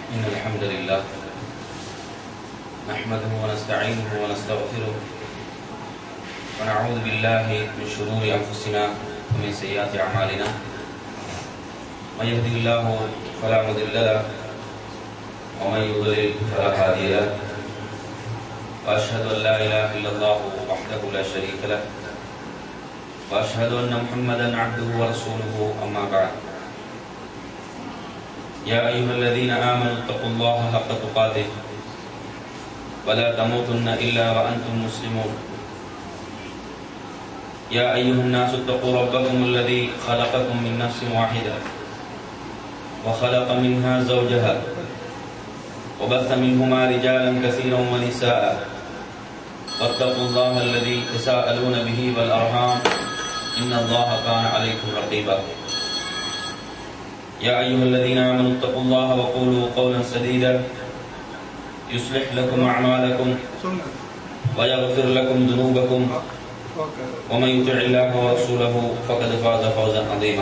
إن الحمد لله نحمده ونستعينه ونستغفره ونعوذ بالله من شرور أنفسنا ومن سيئات أعمالنا من يهده الله فلا مضل له ومن يضلل فلا هادي له وأشهد أن لا إله إلا الله وحده لا شريك له وأشهد أن محمدا عبده ورسوله أما بعد يا أيها الذين آمنوا اتقوا الله حق تقاته ولا تموتن إلا وأنتم مسلمون يا أيها الناس اتقوا ربكم الذي خلقكم من نفس واحدة وخلق منها زوجها وبث منهما رجالا كثيرا ونساء واتقوا الله الذي تساءلون به والأرحام إن الله كان عليكم رقيبا يا أيها الذين آمنوا اتقوا الله وقولوا قولا سديدا يصلح لكم أعمالكم ويغفر لكم ذنوبكم ومن يطع الله ورسوله فقد فاز فوزا عظيما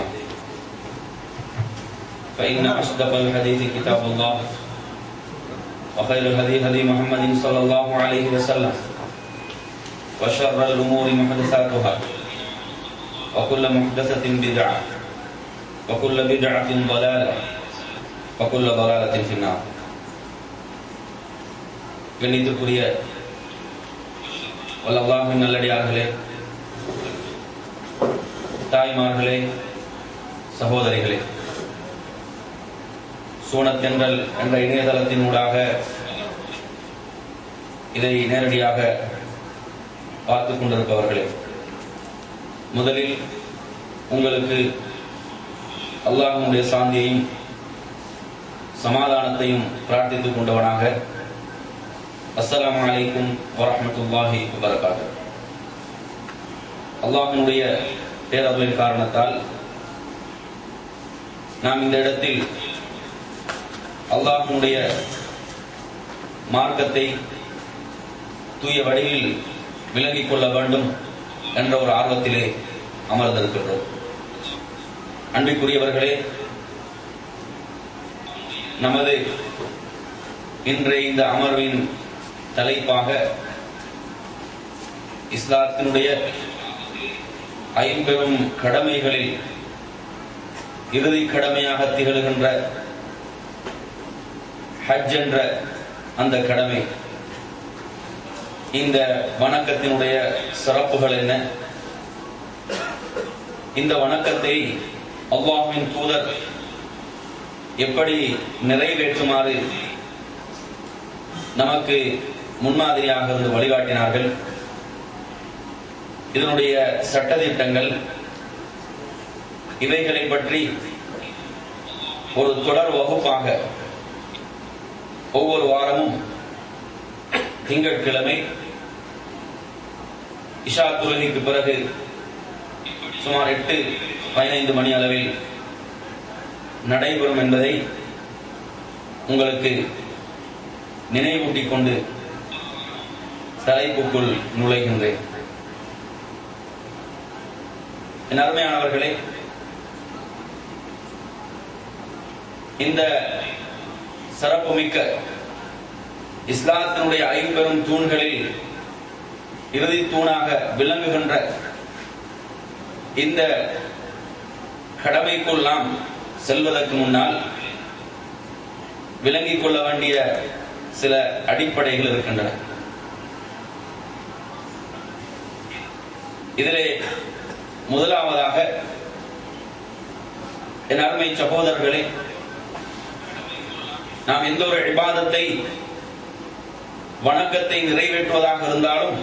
فإن أصدق الحديث كتاب الله وخير الهدي هدي محمد صلى الله عليه وسلم وشر الأمور محدثاتها وكل محدثة بدعة وكل بدعة ضلالة وكل ضلالة في النار கண்ணியத்திற்குரிய வல்லல்லாஹின் நல்லடியார்களே தாய்மார்களே சகோதரிகளே சூனத்தென்றல் என்ற இணையதளத்தினூடாக இதை நேரடியாக பார்த்து கொண்டிருப்பவர்களே முதலில் உங்களுக்கு அல்லாஹனுடைய சாந்தியையும் சமாதானத்தையும் பிரார்த்தித்துக் கொண்டவனாக அஸ்ஸலாமு அலைக்கும் வரஹமத்துல்லாஹி வபரகாத்து அல்லாஹனுடைய பேரர்களின் காரணத்தால் நாம் இந்த இடத்தில் அல்லாஹனுடைய மார்க்கத்தை தூய வழியில் விளங்கிக் கொள்ள வேண்டும் என்ற ஒரு ஆர்வத்திலே அமர்ந்திருக்கின்றோம் அன்பிற்குரியவர்களே நமது இன்றைய இந்த அமர்வின் தலைப்பாக இஸ்லாத்தினுடைய ஐம்பெரும் கடமைகளில் இறுதி கடமையாக திகழ்கின்ற ஹஜ் என்ற அந்த கடமை இந்த வணக்கத்தினுடைய சிறப்புகள் என்ன இந்த வணக்கத்தை அல்லாஹின் தூதர் எப்படி நிறைவேற்றுமாறு நமக்கு முன்மாதிரியாக இருந்து வழிகாட்டினார்கள் இதனுடைய சட்டத்திட்டங்கள் இவைகளை பற்றி ஒரு தொடர் வகுப்பாக ஒவ்வொரு வாரமும் திங்கட்கிழமை இஷா தொழுகைக்கு பிறகு சுமார் எட்டு பதினைந்து மணி அளவில் நடைபெறும் என்பதை உங்களுக்கு நினைவூட்டிக் கொண்டு தலைப்புக்குள் நுழைகின்றேன் என் அருமையானவர்களே இந்த சிறப்புமிக்க இஸ்லாத்தினுடைய ஐம்பெரும் தூண்களில் இறுதி தூணாக விளங்குகின்ற இந்த கடமைக்குள் நாம் செல்வதற்கு முன்னால் விளங்கிக் கொள்ள வேண்டிய சில அடிப்படைகள் இருக்கின்றன இதிலே முதலாவதாக என் அருமை சகோதரர்களே நாம் எந்த ஒரு இபாதத்தை வணக்கத்தை நிறைவேற்றுவதாக இருந்தாலும்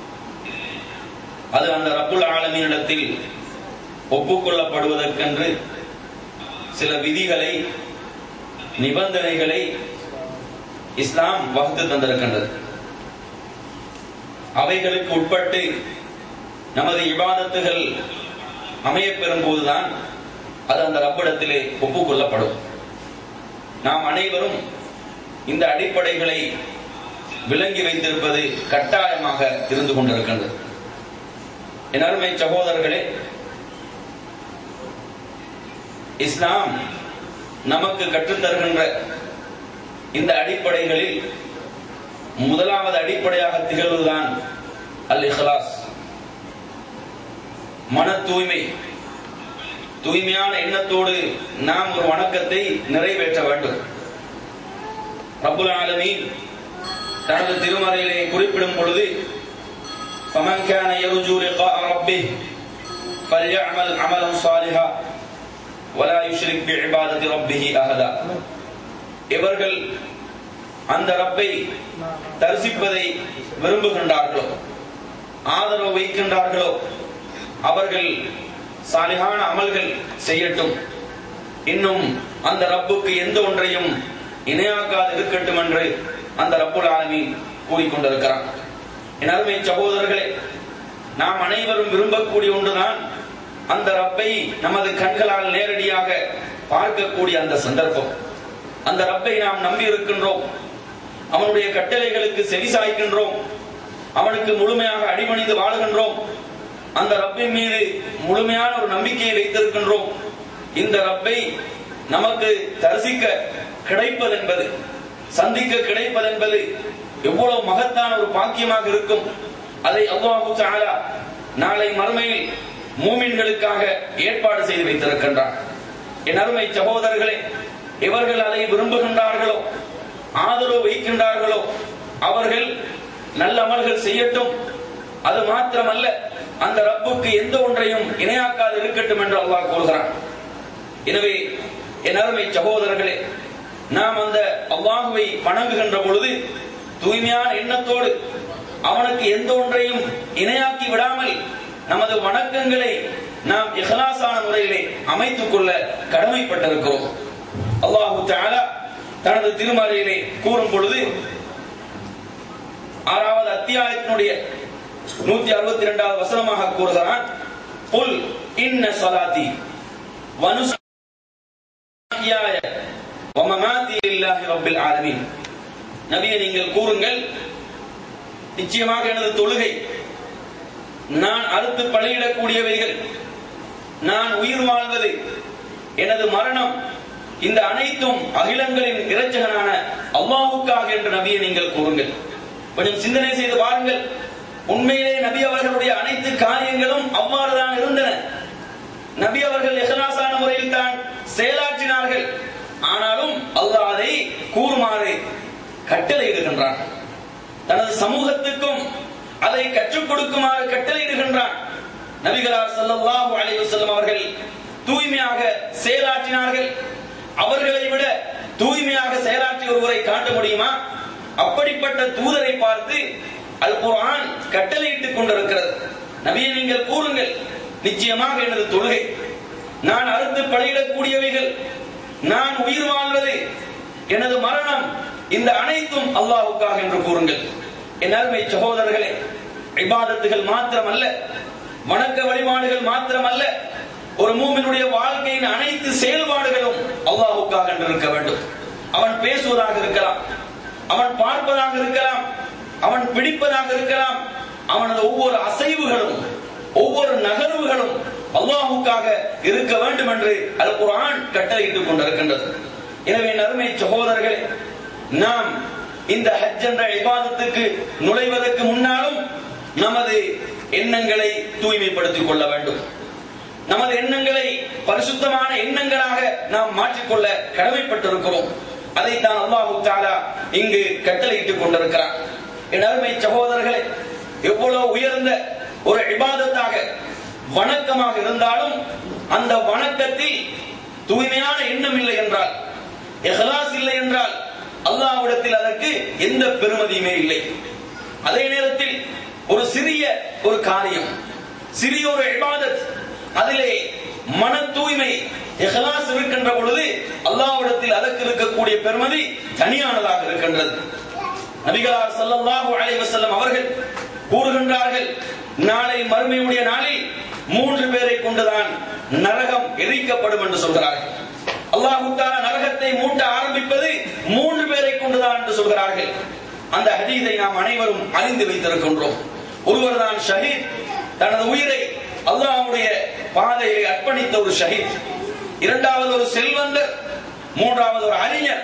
அது அந்த ரப்புல் ஆலமீனிடத்தில் ஒப்புக்கொள்ளப்படுவதற்கென்று சில விதிகளை நிபந்தனைகளை இஸ்லாம் வகுத்து தந்திருக்கின்றது அவைகளுக்கு உட்பட்டு நமது இபாதத்துகள் அமையப்பெறும் போதுதான் அது அந்த ரப்பிடத்திலே ஒப்புக்கொள்ளப்படும் நாம் அனைவரும் இந்த அடிப்படைகளை விளங்கி வைத்திருப்பது கட்டாயமாக இருந்து கொண்டிருக்கின்றது என் அருமை சகோதரர்களே இஸ்லாம் நமக்கு கற்றுத்தருகின்ற இந்த அடிப்படைகளில் முதலாவது அடிப்படையாக திகழ்வதுதான் அல் இஹ்லாஸ் மன தூய்மை தூய்மையான எண்ணத்தோடு நாம் ஒரு வணக்கத்தை நிறைவேற்ற வேண்டும் ரப்புல் ஆலமீன் தனது திருமறையிலே குறிப்பிடும் பொழுது فمن كان يرجو لقاء ربه فليعمل عملا صالحا ولا يشرك بعبادة ربه أحدا இவர்கள் அந்த ரப்பை தரிசிப்பதை விரும்புகின்றார்களோ ஆதரவு வைக்கின்றார்களோ அவர்கள் சாலிகான அமல்கள் செய்யட்டும் இன்னும் அந்த ரப்புக்கு எந்த ஒன்றையும் இணையாக்காது இருக்கட்டும் என்று அந்த ரப்புல் ஆலமீன் கூறிக்கொண்டிருக்கிறான் என் அருமை சகோதரர்களே நாம் அனைவரும் விரும்பக்கூடிய ஒன்றுதான் அந்த ரப்பை நமது கண்களால் நேரடியாக பார்க்கக்கூடிய அந்த சந்தர்ப்பம் அந்த ரப்பை நாம் நம்பி இருக்கின்றோம் அவனுடைய கட்டளைகளுக்கு செவிசாய்க்கின்றோம் அவனுக்கு முழுமையாக அடிமணிந்து வாழுகின்றோம் அந்த ரப்பின் மீது முழுமையான ஒரு நம்பிக்கையை வைத்திருக்கின்றோம் இந்த ரப்பை நமக்கு தரிசிக்க கிடைப்பதென்பது சந்திக்க கிடைப்பதென்பது எவ்வளவு மகத்தான ஒரு பாக்கியமாக இருக்கும் அதை அல்லாஹு தஆலா நாளை மறுமையில் மூமின்களுக்காக ஏற்பாடு செய்து வைத்திருக்கின்றார் என் அருமை சகோதரர்களே இவர்கள் அதை விரும்புகின்றார்களோ ஆதரவு வைக்கின்றார்களோ அவர்கள் நல்ல அமல்கள் செய்யட்டும் அது மாத்திரமல்ல அந்த ரப்புக்கு எந்த ஒன்றையும் இணையாக்காது இருக்கட்டும் என்று அல்லாஹ் கூறுகிறான் எனவே என் அருமை சகோதரர்களே நாம் அந்த அல்லாஹுவை வணங்குகின்ற பொழுது தூய்மையான எண்ணத்தோடு அவனுக்கு எந்த ஒன்றையும் இணையாக்கி விடாமல் நமது வணக்கங்களை நாம் இஹ்லாசான முறையிலே அமைத்துக் கொள்ள கடமைப்பட்டிருக்கிறோம் அல்லாஹு தஆலா தனது திருமறையிலே கூறும் பொழுது ஆறாவது அத்தியாயத்தினுடைய நூத்தி அறுபத்தி இரண்டாவது வசனமாக கூறுகிறான் புல் இன்ன சலாத்தி வனுஸ்யாய வமமாதி லில்லாஹி ரப்பில் ஆலமீன் நபியை நீங்கள் கூறுங்கள் நிச்சயமாக எனது தொழுகை நான் அறுத்து பலியிடக்கூடியவைகள் நான் உயிர் வாழ்வது எனது மரணம் இந்த அனைத்தும் அகிலங்களின் இறைச்சகனான அல்லாஹுக்காக என்று நபியை நீங்கள் கூறுங்கள் கொஞ்சம் சிந்தனை செய்து பாருங்கள் உண்மையிலே நபி அவர்களுடைய அனைத்து காரியங்களும் அவ்வாறுதான் இருந்தன நபி அவர்கள் எஹலாசான முறையில் தான் செயலாற்றினார்கள் ஆனாலும் அல்லாஹ் அதை கூறுமாறு கட்டளையிடுகின்றான் தனது சமூகத்துக்கும் அதை கற்றுக் கொடுக்குமாறு கட்டளையிடுகின்றான் நபிகளார் ஸல்லல்லாஹு அலைஹி வஸல்லம் அவர்கள் தூய்மையாக செயலாற்றினார்கள் அவர்களை விட தூய்மையாக செயலாற்றிய ஒருவரை காட்ட முடியுமா அப்படிப்பட்ட தூதரை பார்த்து அல் குர்ஆன் கட்டளையிட்டுக் கொண்டிருக்கிறது நபியை நீங்கள் கூறுங்கள் நிச்சயமாக எனது தொழுகை நான் அறுத்து பலியிடக்கூடியவைகள் நான் உயிர் வாழ்வது எனது மரணம் இந்த அனைத்தும் அல்லாஹ்வுக்காக என்று கூறுங்கள் என் அருமை சகோதரர்களே இபாதத்துகள் மாத்திரமல்ல வணக்க வழிபாடுகள் மாத்திரமல்ல ஒரு மூமினுடைய வாழ்க்கையின் அனைத்து செயல்பாடுகளும் அல்லாஹ்வுக்காக என்று இருக்க வேண்டும் அவன் பேசுவதாக இருக்கலாம் அவன் பார்ப்பதாக இருக்கலாம் அவன் பிடிப்பதாக இருக்கலாம் அவனது ஒவ்வொரு அசைவுகளும் ஒவ்வொரு நகர்வுகளும் அல்லாஹுக்காக இருக்க வேண்டும் என்று அல் குர்ஆன் கட்டளையிட்டுக் கொண்டிருக்கின்றது எனவே நறுமை சகோதரர்களே நாம் இந்த ஹஜ் என்ற இபாதத்துக்கு நுழைவதற்கு முன்னாலும் நமது எண்ணங்களை தூய்மைப்படுத்திக் கொள்ள வேண்டும் நமது எண்ணங்களை பரிசுத்தமான எண்ணங்களாக நாம் மாற்றிக்கொள்ள கடமைப்பட்டிருக்கிறோம் அதைத்தான் அல்லாஹு தாலா இங்கு கட்டளையிட்டுக் கொண்டிருக்கிறார் என் அருமை சகோதரர்களே எவ்வளவு உயர்ந்த ஒரு இபாதத்தாக வணக்கமாக இருந்தாலும் அந்த வணக்கத்தில் தூய்மையான எண்ணம் இல்லை என்றால் எஹ்லாஸ் இல்லை என்றால் அல்லாஹ்விடத்தில் அதற்கு எந்த பெருமதியுமே இல்லை அதே நேரத்தில் ஒரு சிறிய ஒரு காரியம் சிறிய ஒரு இபாதத் அதிலே மன தூய்மை இஹ்லாஸ் இருக்கின்ற பொழுது அல்லாஹ்விடத்தில் அதற்கு இருக்கக்கூடிய பெருமதி தனியானதாக இருக்கின்றது நபிகளார் ஸல்லல்லாஹு அலைஹி வஸல்லம் அவர்கள் கூறுகின்றார்கள் நாளை மறுமையுடைய நாளில் மூன்று பேரை கொண்டுதான் நரகம் எரிக்கப்படும் என்று சொல்கிறார்கள் அல்லாஹு தஆலா நரகத்தை மூட்ட ஆரம்பிப்பது மூன்று பேரை கொண்டுதான் என்று சொல்கிறார்கள் அந்த ஹதீஸை நாம் அனைவரும் அறிந்து வைத்திருக்கின்றோம் ஒருவர் தான் ஷஹீத் தனது உயிரை அல்லாஹ்வுடைய பாதையை அர்ப்பணித்த ஒரு ஷஹீத் இரண்டாவது ஒரு செல்வந்தர் மூன்றாவது ஒரு அறிஞர்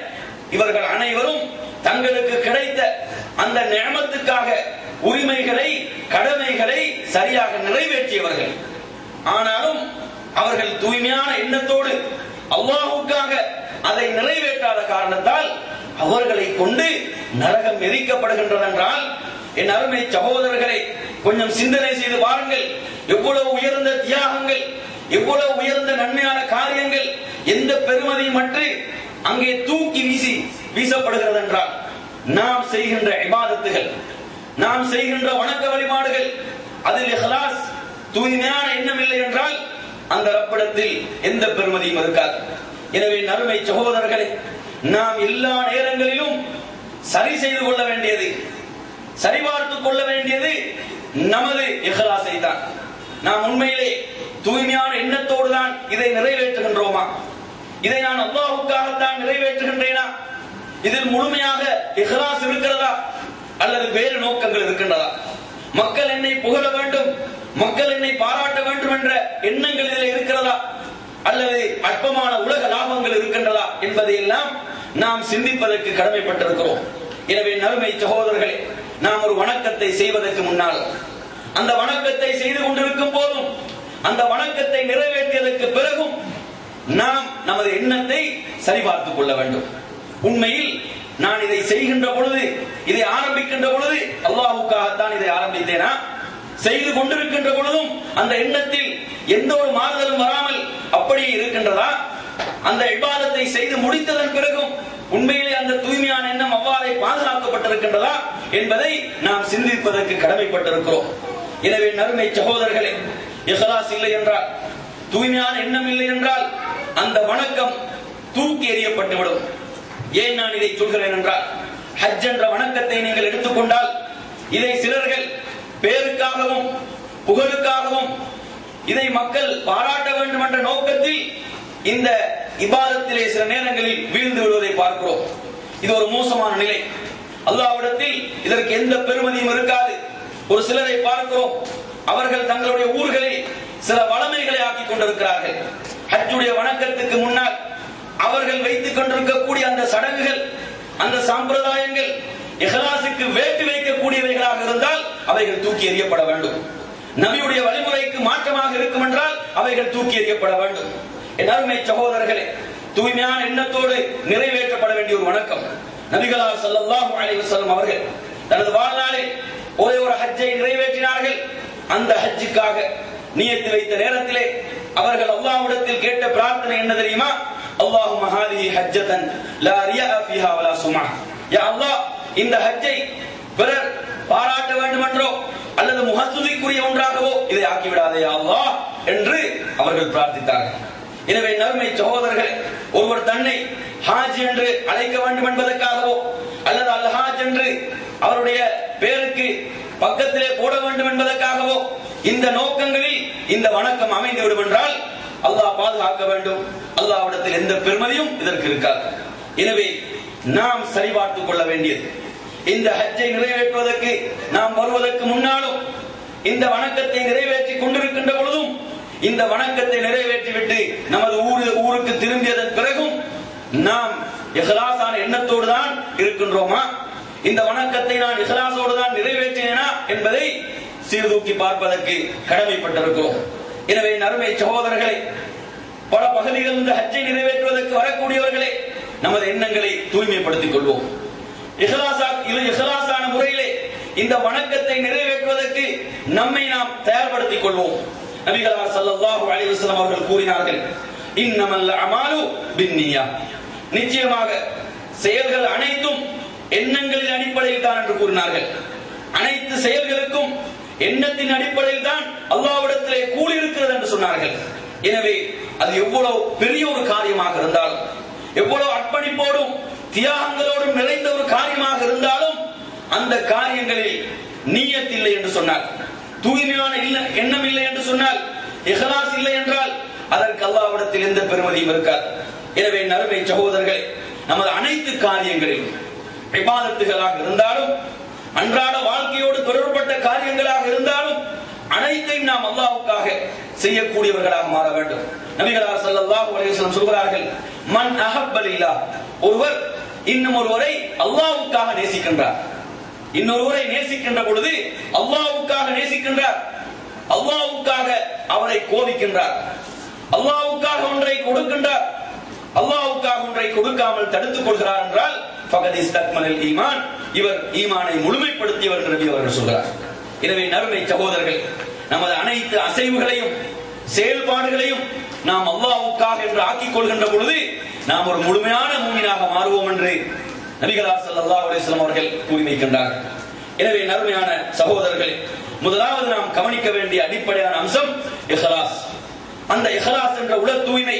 இவர்கள் அனைவரும் தங்களுக்கு கிடைத்த அந்த நியமத்துக்காக உரிமைகளை கடமைகளை சரியாக நிறைவேற்றியவர்கள் ஆனாலும் அவர்கள் தூய்மையான எண்ணத்தோடு அல்லாஹுக்காக அதை நிறைவேற்றாத காரணத்தால் அவர்களை கொண்டு நரகம் எரிக்கப்படுகின்றது என்றால் என் அருமை சகோதரர்களை கொஞ்சம் சிந்தனை செய்து வாருங்கள் எவ்வளவு உயர்ந்த தியாகங்கள் எவ்வளவு உயர்ந்த நன்மையான காரியங்கள் எந்த பெருமதியுமற்று அங்கே தூக்கி வீசி வீசப்படுகிறது என்றால் நாம் செய்கின்ற இபாதத்துகள் நாம் செய்கின்ற வணக்க வழிபாடுகள் அதில் இஹ்லாஸ் தூய்மையான எண்ணம் இல்லை என்றால் அந்த ரப்பிடத்தில் எந்த பெருமதியும் இருக்காது எனவே நறுமை சகோதரர்களே நாம் எல்லா நேரங்களிலும் சரி செய்து கொள்ள வேண்டியது சரிபார்த்துக் கொள்ள வேண்டியது நமது இஹ்லாஸை தான் நாம் உண்மையிலே தூய்மையான எண்ணத்தோடு தான் இதை நிறைவேற்றுகின்றோமா இதை நான் அல்லாஹுக்காகத்தான் நிறைவேற்றுகின்றேனா இதில் முழுமையாக இஹ்லாஸ் இருக்கிறதா அல்லது வேறு நோக்கங்கள் இருக்கின்றதா மக்கள் என்னை புகழ வேண்டும் மக்கள் என்னை பாராட்ட வேண்டும் என்ற எண்ணங்கள் இதில் இருக்கிறதா அல்லது அற்பமான உலக லாபங்கள் இருக்கின்றதா என்பதை எல்லாம் நாம் சிந்திப்பதற்கு கடமைப்பட்டிருக்கிறோம் எனவே நறுமை சகோதரர்களே நாம் ஒரு வணக்கத்தை செய்வதற்கு முன்னால் அந்த வணக்கத்தை செய்து கொண்டிருக்கும் போதும் அந்த வணக்கத்தை நிறைவேற்றியதற்கு பிறகும் நாம் நமது எண்ணத்தை சரிபார்த்துக் கொள்ள வேண்டும் உண்மையில் நான் இதை செய்கின்ற பொழுது இதை ஆரம்பிக்கின்ற பொழுது அல்லாஹுக்காகத்தான் இதை ஆரம்பித்தேனா செய்து கொண்டிருக்கின்ற பொழுதும் அந்த எண்ணத்தில் எந்த ஒரு மாறுதலும் வராமல் அப்படியே இருக்கின்றதா அந்த இபாதத்தை செய்து முடித்ததன் பிறகும் உண்மையிலே அந்த தூய்மையான எண்ணம் அவ்வாறே பாதுகாக்கப்பட்டிருக்கின்றதா என்பதை நாம் சிந்திப்பதற்கு கடமைப்பட்டிருக்கிறோம் எனவே நறுமை சகோதரர்களே இஹ்லாஸ் இல்லை என்றால் தூய்மையான எண்ணம் இல்லை என்றால் அந்த வணக்கம் தூக்கி எறியப்பட்டுவிடும் ஏன் நான் இதை சொல்கிறேன் என்றால் ஹஜ் என்ற வணக்கத்தை நீங்கள் எடுத்துக்கொண்டால் இதை சிலர்கள் பேருக்காகவும் புகழுக்காகவும் இதை மக்கள் பாராட்ட வேண்டும் என்ற நோக்கத்தில் இந்த இபாதத்திலே சில நேரங்களில் வீழ்ந்து விடுவதை பார்க்கிறோம் இது ஒரு மோசமான நிலை அல்லாவிடத்தில் இதற்கு எந்த பெருமதியும் இருக்காது ஒரு சிலரை பார்க்கிறோம் அவர்கள் தங்களுடைய ஊர்களில் சில வளமைகளை ஆக்கிக் கொண்டிருக்கிறார்கள் ஹஜ்ஜுடைய வணக்கத்துக்கு முன்னால் அவர்கள் வைத்துக் கொண்டிருக்கக்கூடிய அந்த சடங்குகள் அந்த சாம்பிரதாயங்கள் இஹ்லாசுக்கு வேட்டு வைக்கக்கூடியவைகளாக இருந்தால் அவைகள் தூக்கி எறியப்பட வேண்டும் நபியுடைய வழிமுறைக்கு மாற்றமாக இருக்கும் என்றால் அவைகள் தூக்கி எறியப்பட வேண்டும் என் அருமை சகோதரர்களே தூய்மையான எண்ணத்தோடு நிறைவேற்றப்பட வேண்டிய ஒரு வணக்கம் நபிகளார் ஸல்லல்லாஹு அலைஹி வஸல்லம் அவர்கள் தனது வாழ்நாளில் ஒரே ஒரு ஹஜ்ஜை நிறைவேற்றினார்கள் அந்த ஹஜ்ஜுக்காக நியத்து வைத்த நேரத்திலே அவர்கள் அல்லாஹ்விடத்தில் கேட்ட பிரார்த்தனை என்ன தெரியுமா அல்லாஹும்ம ஹாதிஹி ஹஜ்ஜதன் லா ரியா ஃபீஹா வலா சுமா யா அல்லாஹ் இந்த ஹஜ்ஜை பிறர் பாராட்ட வேண்டும் என்றோ அல்லது முகத்துதிக்குரிய ஒன்றாகவோ இதை ஆக்கிவிடாதே யா அல்லாஹ் என்று அவர்கள் பிரார்த்தித்தார்கள் எனவே நறுமை சகோதரர்களே ஒருவர் தன்னை ஹாஜ் என்று அழைக்க வேண்டும் என்பதற்காகவோ அல்லது அல் ஹாஜ் என்று அவருடைய பேருக்கு பக்கத்திலே போட வேண்டும் என்பதற்காகவோ இந்த நோக்கங்களில் இந்த வணக்கம் அமைந்து விடும் என்றால் அல்லாஹ் பாதுகாக்க வேண்டும் அல்லாஹ்விடத்தில் எந்த பெருமதியும் இதற்கு இருக்காது எனவே நாம் சரிபார்த்துக் கொள்ள வேண்டியது இந்த ஹஜ்ஜை நிறைவேற்றுவதற்கு நாம் வருவதற்கு முன்னாலும் இந்த வணக்கத்தை நிறைவேற்றி கொண்டிருக்கின்ற பொழுதும் இந்த வணக்கத்தை நிறைவேற்றிவிட்டு நமது ஊரு ஊருக்கு திரும்பியதன் பிறகும் நாம் இஹ்லாசான எண்ணத்தோடு தான் இருக்கின்றோமா இந்த வணக்கத்தை நான் இஹ்லாசோடு தான் நிறைவேற்றினேனா என்பதை சீர்தூக்கி பார்ப்பதற்கு கடமைப்பட்டிருக்கிறோம் எனவே நறுமை சகோதரர்களே பல பகுதிகளில் இந்த ஹஜ்ஜை நிறைவேற்றுவதற்கு வரக்கூடியவர்களே நமது எண்ணங்களை தூய்மைப்படுத்திக் கொள்வோம் இஹ்லாசா இது இஹ்லாசான முறையிலே இந்த வணக்கத்தை நிறைவேற்றுவதற்கு நம்மை நாம் தயார்படுத்திக் கொள்வோம் நபிகளார் ஸல்லல்லாஹு அலைஹி வஸல்லம் அவர்கள் கூறினார்கள் இன்னமல் அமாலு பின்னியா நிச்சயமாக செயல்கள் அனைத்தும் எண்ணங்களின் அடிப்படையில் தான் என்று கூறினார்கள் அனைத்து செயல்களுக்கும் எண்ணத்தின் அடிப்படையில் தான் அல்லாவிடத்திலே கூலி இருக்கிறது என்று சொன்னார்கள் எனவே அது எவ்வளவு பெரிய ஒரு காரியமாக இருந்தாலும் எவ்வளவு அர்ப்பணிப்போடும் தியாகங்களோடும் நிறைந்த ஒரு காரியமாக இருந்தாலும் அந்த காரியங்களில் நீயத் இல்லை என்று சொன்னார் தூய்மையான இல்ல எண்ணம் இல்லை என்று சொன்னால் இஹ்லாஸ் இல்லை என்றால் அதற்கு அல்லாவிடத்தில் எந்த பெருமதியும் இருக்காது எனவே நறுமை சகோதரர்களே நமது அனைத்து காரியங்களிலும் விவாதத்துகளாக இருந்தாலும் அன்றாட வாழ்க்கையோடு தொடர்பட்ட காரியங்களாக இருந்தாலும் அனைத்தையும் நாம் அல்லாஹ்வுக்காக செய்யக்கூடியவர்களாக மாற வேண்டும் நபிகளார் ஸல்லல்லாஹு அலைஹி வஸல்லம் சொல்கிறார்கள் மன் அஹப்பலில்லா ஒருவர் இன்னும் ஒருவரை அல்லாவுக்காக நேசிக்கின்றார் இன்னொருவரை நேசிக்கின்ற பொழுது அல்லாவுக்காக நேசிக்கின்றார் அல்லாவுக்காக அவரை கோபிக்கின்றார் அல்லாவுக்காக ஒன்றை கொடுக்கின்றார் அல்லாவுக்காக ஒன்றை கொடுக்காமல் தடுத்துக் கொள்கிறார் என்றால் பகதி இஸ்தக்மலில் ஈமான் இவர் ஈமானை முழுமைப்படுத்தியவர் என்று நபி அவர்கள் சொல்கிறார் எனவே நறுமை சகோதரர்கள் நமது அனைத்து அசைவுகளையும் செயல்பாடுகளையும் நாம் அல்லாவுக்காக என்று ஆக்கிக் கொள்கின்ற பொழுது நாம் ஒரு முழுமையான மூமினாக மாறுவோம் என்று நபிகளார் ஸல்லல்லாஹு அலைஹி வஸல்லம் அவர்கள் கூறி வைக்கின்றார்கள் எனவே நறுமையான சகோதரர்களே முதலாவது நாம் கவனிக்க வேண்டிய அடிப்படையான அம்சம் இஹ்லாஸ் அந்த இஹ்லாஸ் என்ற உடல் தூய்மை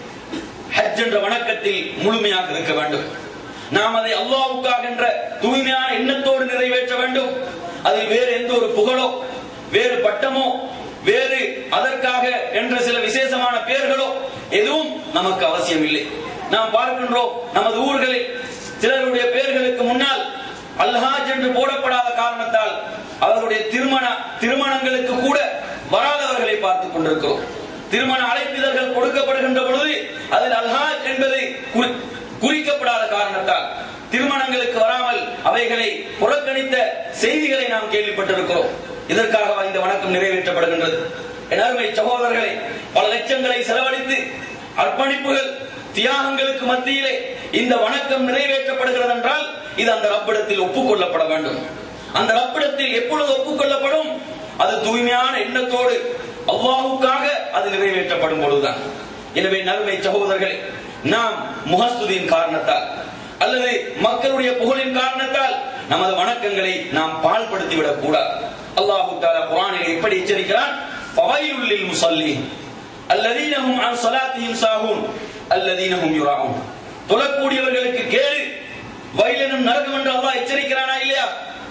ஹஜ் என்ற வணக்கத்தில் முழுமையாக இருக்க வேண்டும் நாம் அதை அல்லாவுக்காக என்ற தூய்மையான எண்ணத்தோடு நிறைவேற்ற வேண்டும் அதில் வேறு எந்த ஒரு புகழோ வேறு பட்டமோ வேறு அதற்காக என்ற சில விசேஷமான பெயர்களோ எதுவும் நமக்கு அவசியம் இல்லை நாம் பார்க்கின்றோம் நமது ஊர்களில் சிலருடைய பெயர்களுக்கு முன்னால் அல்ஹாஜ் என்று போடப்படாத காரணத்தால் அவர்களுடைய திருமண திருமணங்களுக்கு கூட வராதவர்களை பார்த்துக் கொண்டிருக்கிறோம் திருமண அழைப்பிதழ்கள் கொடுக்கப்படுகின்ற பொழுது அதில் அல்ஹாஜ் என்பது குறி- குறிக்கப்படாத காரணத்தால் திருமணங்களுக்கு வராமல் அவைகளை புறக்கணித்த செய்திகளை நாம் கேள்விப்பட்டிருக்கிறோம் இதற்காக இந்த வணக்கம் நிறைவேற்றப்படுகின்றது என் அருமை சகோதரர்களை பல லட்சங்களை செலவழித்து அர்ப்பணிப்புகள் தியாகங்களுக்கு மத்தியிலே இந்த வணக்கம் நிறைவேற்றப்படுகிறது என்றால் இது அந்த ரப்பிடத்தில் ஒப்புக்கொள்ளப்பட வேண்டும் அந்த ரப்பிடத்தில் எப்பொழுது ஒப்புக்கொள்ளப்படும் அது தூய்மையான எண்ணத்தோடு அல்லாஹ்வுக்காக அது நிறைவேற்றப்படும் பொழுதுதான் எனவே நறுமை சகோதரர்களே நாம் முகஸ்துதியின் காரணத்தால் அல்லது மக்களுடைய புகழின் காரணத்தால் நமது வணக்கங்களை நாம் பாழ்படுத்தி விடக் கூடாது அல்லாஹு தாலா குர்ஆனில் எப்படி எச்சரிக்கிறான் ஃபவைலுல் முஸல்லீன் அல்லதீன ஹும் அன் ஸலாத்திஹிம் சாஹூன் அல்லதீன ஹும் யுராஊன் தொழக்கூடியவர்களுக்கு கேடு வயலனும் நரகம் என்று அல்லாஹ் எச்சரிக்கிறானா இல்லையா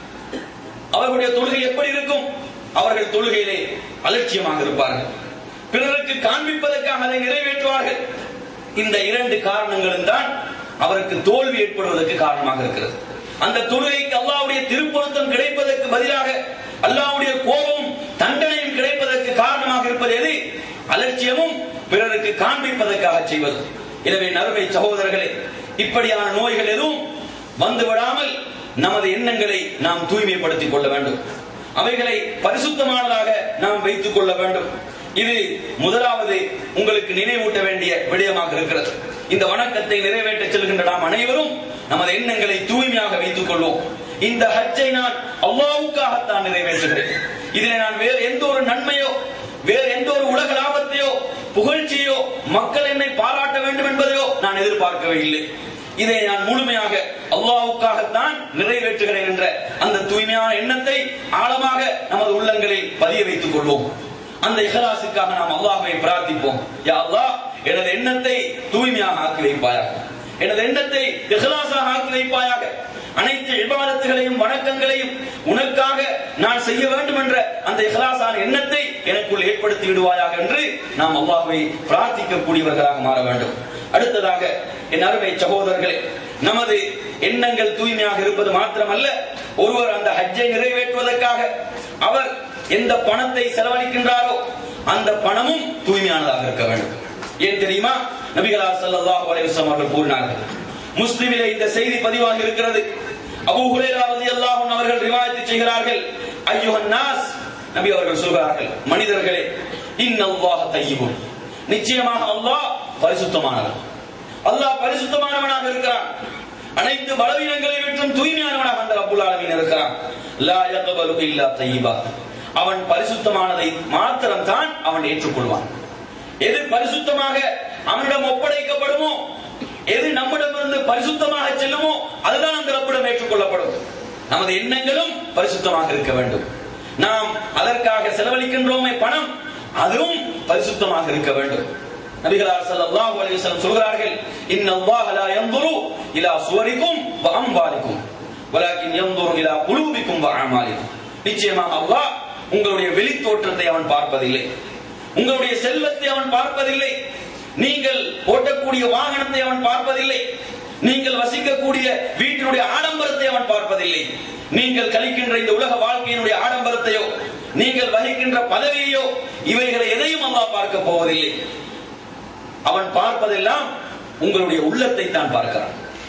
அவர்களுடைய தொழுகை எப்படி இருக்கும் அவர்கள் தொழுகையிலே அலட்சியமாக இருப்பார்கள் பிறருக்கு காண்பிப்பதற்காக அதை நிறைவேற்றுவார்கள் இந்த இரண்டு காரணங்களும் தான் அவருக்கு தோல்வி ஏற்படுவதற்கு காரணமாக இருக்கிறது அந்த தொழுகைக்கு அல்லாஹ்வுடைய திருப்பொருத்தம் கிடைப்பதற்கு பதிலாக அல்லாஹ்வுடைய கோபமும் தண்டனையும் கிடைப்பதற்கு காரணமாக இருப்பது எது அலட்சியமும் பிறருக்கு காண்பிப்பதற்காக செய்வது எனவே நறுமை சகோதரர்களே இப்படியான நோய்கள் எதுவும் வந்து விடாமல் நமது எண்ணங்களை நாம் தூய்மைப்படுத்திக் கொள்ள வேண்டும் அவைகளை பரிசுத்தமானதாக நாம் வைத்துக் கொள்ள வேண்டும் இது முதலாவது உங்களுக்கு நினைவூட்ட வேண்டிய விடயமாக இருக்கிறது இந்த வணக்கத்தை நிறைவேற்ற செல்கின்ற நாம் அனைவரும் நமது எண்ணங்களை தூய்மையாக வைத்துக் கொள்வோம் இந்த ஹஜ்ஜை நான் அல்லாவுக்காகத்தான் நிறைவேற்றுகிறேன் இதிலே நான் வேறு எந்த ஒரு நன்மையோ வேறு எந்த ஒரு உலக லாபத்தையோ புகழ்ச்சியோ மக்கள் என்னை பாராட்ட வேண்டும் என்பதையோ நான் எதிர்பார்க்கவே இல்லை இதை நான் முழுமையாக அல்லாவுக்காகத்தான் நிறைவேற்றுகிறேன் என்ற அந்த தூய்மையான எண்ணத்தை ஆழமாக நமது உள்ளங்களில் பதிய வைத்துக் கொள்வோம் அந்த இஹலாசுக்காக நாம் அல்லாஹ்வை பிரார்த்திப்போம் யா அல்லாஹ் எனது எண்ணத்தை தூய்மையாக ஆக்கி வைப்பாயாக எனது எண்ணத்தை இஹலாசாக ஆக்கி வைப்பாயாக அனைத்து இபாதத்துகளையும் வணக்கங்களையும் உனக்காக நான் செய்ய வேண்டும் என்ற அந்த இஹலாசான எண்ணத்தை எனக்குள் ஏற்படுத்தி விடுவாயாக என்று நாம் அல்லாஹ்வை பிரார்த்திக்கக்கூடியவர்களாக மாற வேண்டும் அடுத்ததாக என் அருமை சகோதரர்களே நமது எண்ணங்கள் தூய்மையாக இருப்பது மாத்திரமல்ல ஒருவர் அந்த ஹஜ்ஜை நிறைவேற்றுவதற்காக அவர் எந்த பணத்தை செலவழிக்கின்றாரோ அந்த பணமும் தூய்மையானதாக இருக்க வேண்டும் ஏன் தெரியுமா நபிகளார் ஸல்லல்லாஹு அலைஹி வஸல்லம் அவர்கள் கூறினார்கள் முஸ்லிமிலே இந்த செய்தி பதிவாக இருக்கிறது அபூ ஹுரைரா ரலியல்லாஹு அன்ஹு அவர்கள் ரிவாயத் செய்கிறார்கள் அய்யுஹன் நாஸ் நபி அவர்கள் சொல்கிறார்கள் மனிதர்களே இன்னல்லாஹ தய்யிபுன் நிச்சயமாக அல்லாஹ் பரிசுத்தமானவன் அல்லாஹ் பரிசுத்தமானவனாக இருக்கிறான் அனைத்து பலவீனங்களை விட்டும் தூய்மையானவனாக அந்த ரப்புல் ஆலமீன் இருக்கிறான் லா யக்பலு இல்லா தய்யிபா அவன் பரிசுத்தமானதை மாத்திரம் தான் அவன் ஏற்றுக்கொள்வான் எது பரிசுத்தமாக அவனிடம் ஒப்படைக்கப்படுமோ எது நம்மிடமிருந்து பரிசுத்தமாக செல்லுமோ அதுதான் அந்த ரப்பிடம் ஏற்றுக்கொள்ளப்படும் நமது எண்ணங்களும் பரிசுத்தமாக இருக்க வேண்டும் நாம் அதற்காக செலவழிக்கின்றோமே பணம் அதுவும் பரிசுத்தமாக இருக்க வேண்டும் நபிகளார் ஸல்லல்லாஹு அலைஹி வஸல்லம் சொல்கிறார்கள் இன்னல்லாஹ லா யன்துரு இலா சுவரிக்கும் வ அம்வாலிக்கும் வலாக்கின் யன்துரு இலா குலூபிக்கும் வ அமாலிக்கும் நிச்சயமாக அல்லாஹ் உங்களுடைய வெளி தோற்றத்தை அவன் பார்ப்பதில்லை உங்களுடைய செல்வத்தை அவன் பார்ப்பதில்லை நீங்கள் ஓட்டக்கூடிய வாகனத்தை அவன் பார்ப்பதில்லை நீங்கள் வசிக்கக்கூடிய வீட்டினுடைய ஆடம்பரத்தை அவன் பார்ப்பதில்லை நீங்கள் கழிக்கின்ற இந்த உலக வாழ்க்கையினுடைய ஆடம்பரத்தையோ நீங்கள் வகிக்கின்ற பதவியையோ இவைகளை எதையும் அல்லாஹ் பார்க்க போவதில்லை அவன் பார்ப்பதெல்லாம் உங்களுடைய உள்ளத்தை தான் பார்க்கிறான்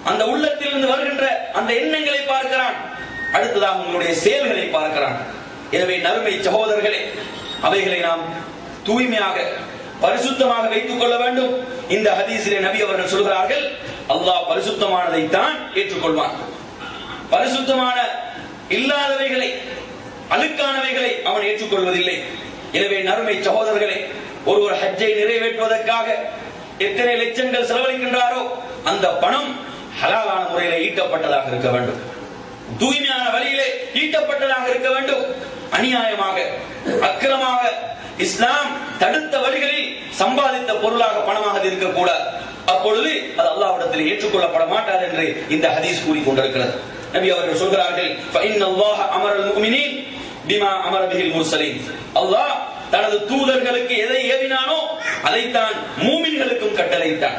அந்த உள்ளத்திலிருந்து வருகின்ற அந்த எண்ணங்களை பார்க்கிறான் அடுத்ததாக உங்களுடைய செயல்களை பார்க்கிறான் எனவே நறுமை சகோதரர்களே அவைகளை நாம் தூய்மையாக பரிசுத்தமாக வைத்துக் கொள்ள வேண்டும் இந்த ஹதீஸிலே நபி அவர்கள் சொல்கிறார்கள் அல்லாஹ் பரிசுத்தமானதை தான் ஏற்றுக்கொள்வான் பரிசுத்தமான இல்லாதவைகளை அழுக்கானவைகளை அவன் ஏற்றுக்கொள்வதில்லை எனவே நறுமை சகோதரர்களே ஒருவர் ஹஜ்ஜை நிறைவேற்றுவதற்காக எத்தனை லட்சங்கள் செலவழிக்கின்றாரோ அந்த பணம் ஹலாலான முறையில ஈட்டப்பட்டதாக இருக்க வேண்டும் தூய்மையான வழியிலே ஈட்டப்பட்டதாக இருக்க வேண்டும் அநியாயமாக அக்கிரமாக இஸ்லாம் தடுத்த வழிகளில் சம்பாதித்த பொருளாக பணமாக அது இருக்கக்கூடாது அப்பொழுது அது அல்லாஹ்விடத்தில் ஏற்றுக்கொள்ளப்பட மாட்டாது என்று இந்த ஹதீஸ் கூறிக்கொண்டிருக்கிறது நபி அவர்கள் சொல்கிறார்கள் فإن الله أمر المؤمنين بما أمر به المرسلين அல்லாஹ் தனது தூதர்களுக்கு எதை ஏவினானோ அதைத்தான் மூமின்களுக்கும் கட்டளையிட்டான்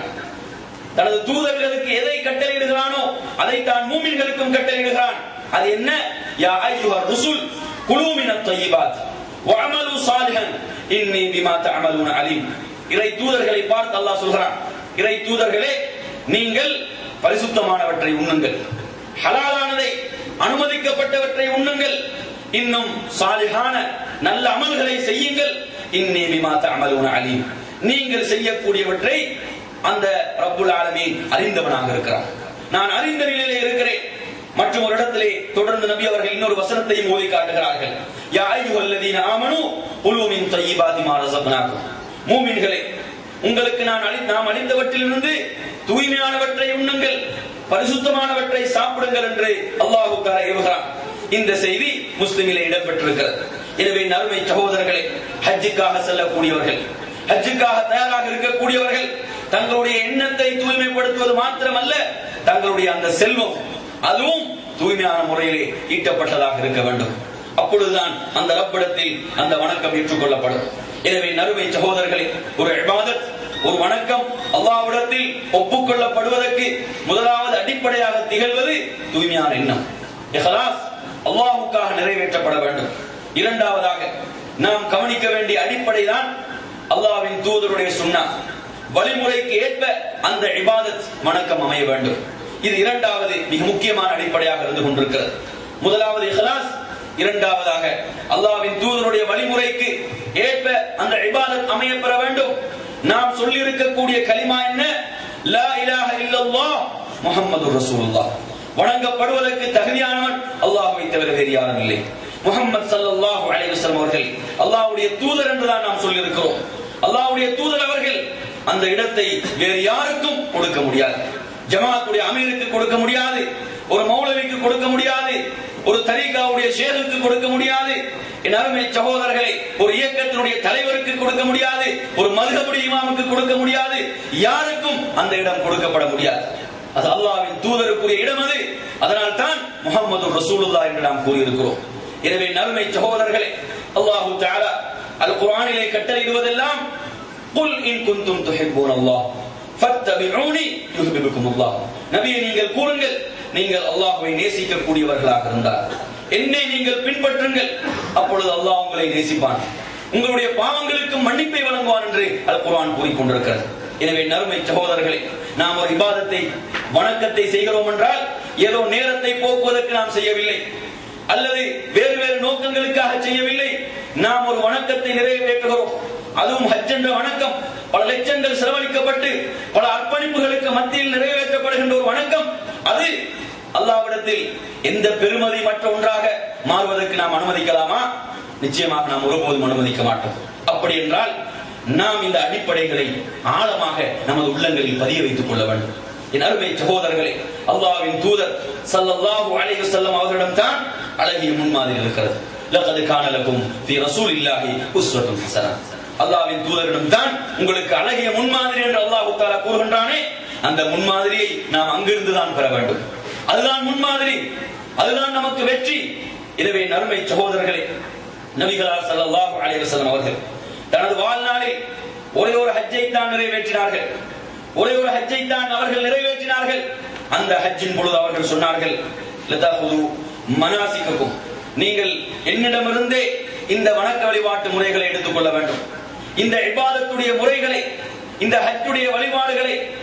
தனது தூதர்களுக்கு எதை கட்டளையிடுகிறானோ அதைத்தான் மூமின்களுக்கும் கட்டளையிடுகிறான் அது என்ன யா ஐயுஹ ருசுல் குலு மினத் தய்யிபாத் வஅமலு சாலிஹன் இன்னி பிமா தஅமலூன அலீம் இறை தூதர்களை பார்த்து அல்லாஹ் சொல்கிறான் இறை தூதர்களே நீங்கள் பரிசுத்தமானவற்றை உண்ணுங்கள் ஹலாலானதை அனுமதிக்கப்பட்டவற்றை உண்ணுங்கள் இன்னும் சாலிஹான நல்ல அமல்களை செய்யுங்கள் இன்னி பிமா தஅமலூன அலீம் நீங்கள் செய்யக்கூடியவற்றை அந்த ரப்புல் ஆலமீன் அறிந்தவனாக இருக்கிறான் நான் அறிந்த நிலையிலே இருக்கிறேன் மற்றும் ஒரு இடத்திலே தொடர்ந்து நபி அவர்கள் இன்னொரு வசனத்தையும் ஓதி காட்டுகிறார்கள் யா அய்யுஹல்லதீன ஆமனு குலு மின் தய்யிபாதி மா ரஸக்னாக்கும் மூமின்களே உங்களுக்கு நான் அளி நாம் அளித்தவற்றிலிருந்து தூய்மையானவற்றை உண்ணுங்கள் பரிசுத்தமானவற்றை சாப்பிடுங்கள் என்று அல்லாஹு தஆலா ஏவுகிறான் இந்த செய்தி முஸ்லிமிலே இடம்பெற்றிருக்கிறது எனவே நறுமை சகோதரர்களே ஹஜ்ஜுக்காக செல்லக்கூடியவர்கள் ஹஜ்ஜுக்காக தயாராக இருக்கக்கூடியவர்கள் தங்களுடைய எண்ணத்தை தூய்மைப்படுத்துவது மாத்திரமல்ல தங்களுடைய அந்த செல்வம் அதுவும் தூய்மையான முறையிலே ஈட்டப்பட்டதாக இருக்க வேண்டும் அப்பொழுதுதான் அந்த ரப்பிடத்தில் அந்த வணக்கம் ஏற்றுக்கொள்ளப்படும் எனவே நறுமை சகோதரர்களே ஒரு இபாதத் ஒரு வணக்கம் அல்லாவிடத்தில் ஒப்புக்கொள்ளப்படுவதற்கு முதலாவது அடிப்படையாக திகழ்வது தூய்மையான எண்ணம் இஹ்லாஸ் அல்லாஹ்வுக்காக நிறைவேற்றப்பட வேண்டும் இரண்டாவதாக நாம் கவனிக்க வேண்டிய அடிப்படை தான் அல்லாஹ்வின் தூதருடைய சுன்னா வழிமுறைக்கு ஏற்ப அந்த இபாதத் வணக்கம் அமைய வேண்டும் இது இரண்டாவது மிக முக்கியமான அடிப்படையாக இருந்து கொண்டிருக்கிறது முதலாவது இஹ்லாஸ் இரண்டாவதாக அல்லாஹ்வின் தூதருடைய வழிமுறைக்கு ஏற்ப அந்த இபாதத் அமைய பெற வேண்டும் நாம் சொல்லி இருக்கக்கூடிய கலிமா என்ன லா இலாஹ இல்லல்லாஹ் முஹம்மது ரசூலுல்லாஹ் வணங்கப்படுவதற்கு தகுதியானவன் அல்லாஹ்வை தவிர வேறு யாரும் இல்லை முகமது சல்லல்லாஹு அலைஹி வஸல்லம் அவர்கள் அல்லாஹ்வுடைய தூதர் என்றுதான் நாம் சொல்லி இருக்கிறோம் அல்லாஹ்வுடைய தூதர் அவர்கள் அந்த இடத்தை வேறு யாருக்கும் கொடுக்க முடியாது ஜமாத்துடைய அமீருக்கு கொடுக்க முடியாது ஒரு மௌலவிக்கு கொடுக்க முடியாது ஒரு தரீகாவுடைய ஷேகுக்கு கொடுக்க முடியாது என் அருமை சகோதரர்களை ஒரு இயக்கத்தினுடைய தலைவருக்கு கொடுக்க முடியாது ஒரு மதுகபுடைய இமாமுக்கு கொடுக்க முடியாது யாருக்கும் அந்த இடம் கொடுக்கப்பட முடியாது அது அல்லாஹ்வின் தூதருக்குரிய இடம் அது அதனால் தான் முகமது ரசூலுல்லாஹ் என்று நாம் கூறியிருக்கிறோம் எனவே நறுமை சகோதரர்களே அல்லாஹு தஆலா அல் குர்ஆனிலே கட்டளையிடுவதெல்லாம் குல் இன் குன்தும் துஹிப்பூன அல்லாஹ் ஃபத்தபிஊனி யுஹிப்புக்கும் அல்லாஹ் நபியே நீங்கள் கூறுங்கள் நீங்கள் அல்லாஹ்வை நேசிக்கக்கூடியவர்களாக இருந்தால் என்னை நீங்கள் பின்பற்றுங்கள் அப்பொழுது அல்லாஹ் உங்களை நேசிப்பான் உங்களுடைய பாவங்களுக்கு மன்னிப்பை வழங்குவான் என்று அல் குர்ஆன் கூறிக்கொண்டிருக்கிறது எனவே நறுமை சகோதரர்களே நாம் ஒரு இபாதத்தை வணக்கத்தை செய்கிறோம் என்றால் ஏதோ நேரத்தை போக்குவதற்கு நாம் செய்யவில்லை அல்லது வேறு வேறு நோக்கங்களுக்காக செய்யவில்லை நாம் ஒரு வணக்கத்தை நிறைவேற்றுகிறோம் அதுவும் ஹஜ் என்ற வணக்கம் பல லட்சங்கள் செலவழிக்கப்பட்டு பல அர்ப்பணிப்புகளுக்கு மத்தியில் நிறைவேற்றப்படுகின்ற ஒரு வணக்கம் அது அல்லாவிடத்தில் எந்த பெருமதி மற்ற ஒன்றாக மாறுவதற்கு நாம் அனுமதிக்கலாமா நிச்சயமாக நாம் ஒருபோதும் அனுமதிக்க மாட்டோம் அப்படி என்றால் நாம் இந்த அடிப்படைகளை ஆழமாக நமது உள்ளங்களில் பதிய வைத்துக் கொள்ள வேண்டும் என் அருமை சகோதரர்களே அல்லாஹ்வின் தூதர் ஸல்லல்லாஹு அலைஹி வஸல்லம் அவர்களிடம் தான் அழகிய முன்மாதிரி இருக்கிறது லகத் கான லகும் ஃபீ ரசூலில்லாஹி உஸ்வத்துன் ஹஸனா அல்லாஹ்வின் தூதரிடம் தான் உங்களுக்கு அழகிய முன்மாதிரி என்று அல்லாஹ் தஆலா கூறுகின்றானே அந்த முன்மாதிரியை நாம் அங்கிருந்து தான் பெற வேண்டும் அதுதான் முன்மாதிரி அதுதான் நமக்கு வெற்றி எனவே நறுமை சகோதரர்களே நபிகளார் ஸல்லல்லாஹு அலைஹி வஸல்லம் அவர்கள் தனது வாழ்நாளில் ஒரே ஒரு ஹஜ்ஜை தான் நிறைவேற்றினார்கள் ஒரே ஒரு ஹஜ்ஜை தான் அவர்கள் நிறைவேற்றினார்கள் அந்த ஹஜ்ஜின் பொழுது அவர்கள் சொன்னார்கள் லதாஹுது மனாசிக்கும் நீங்கள் என்னிடமிருந்தே இந்த வணக்க வழிபாட்டு முறைகளை எடுத்துக்கொள்ள வேண்டும் இந்த இபாதத்துடைய முறைகளை இந்த ஹஜ்ஜுடைய வழிபாடுகளை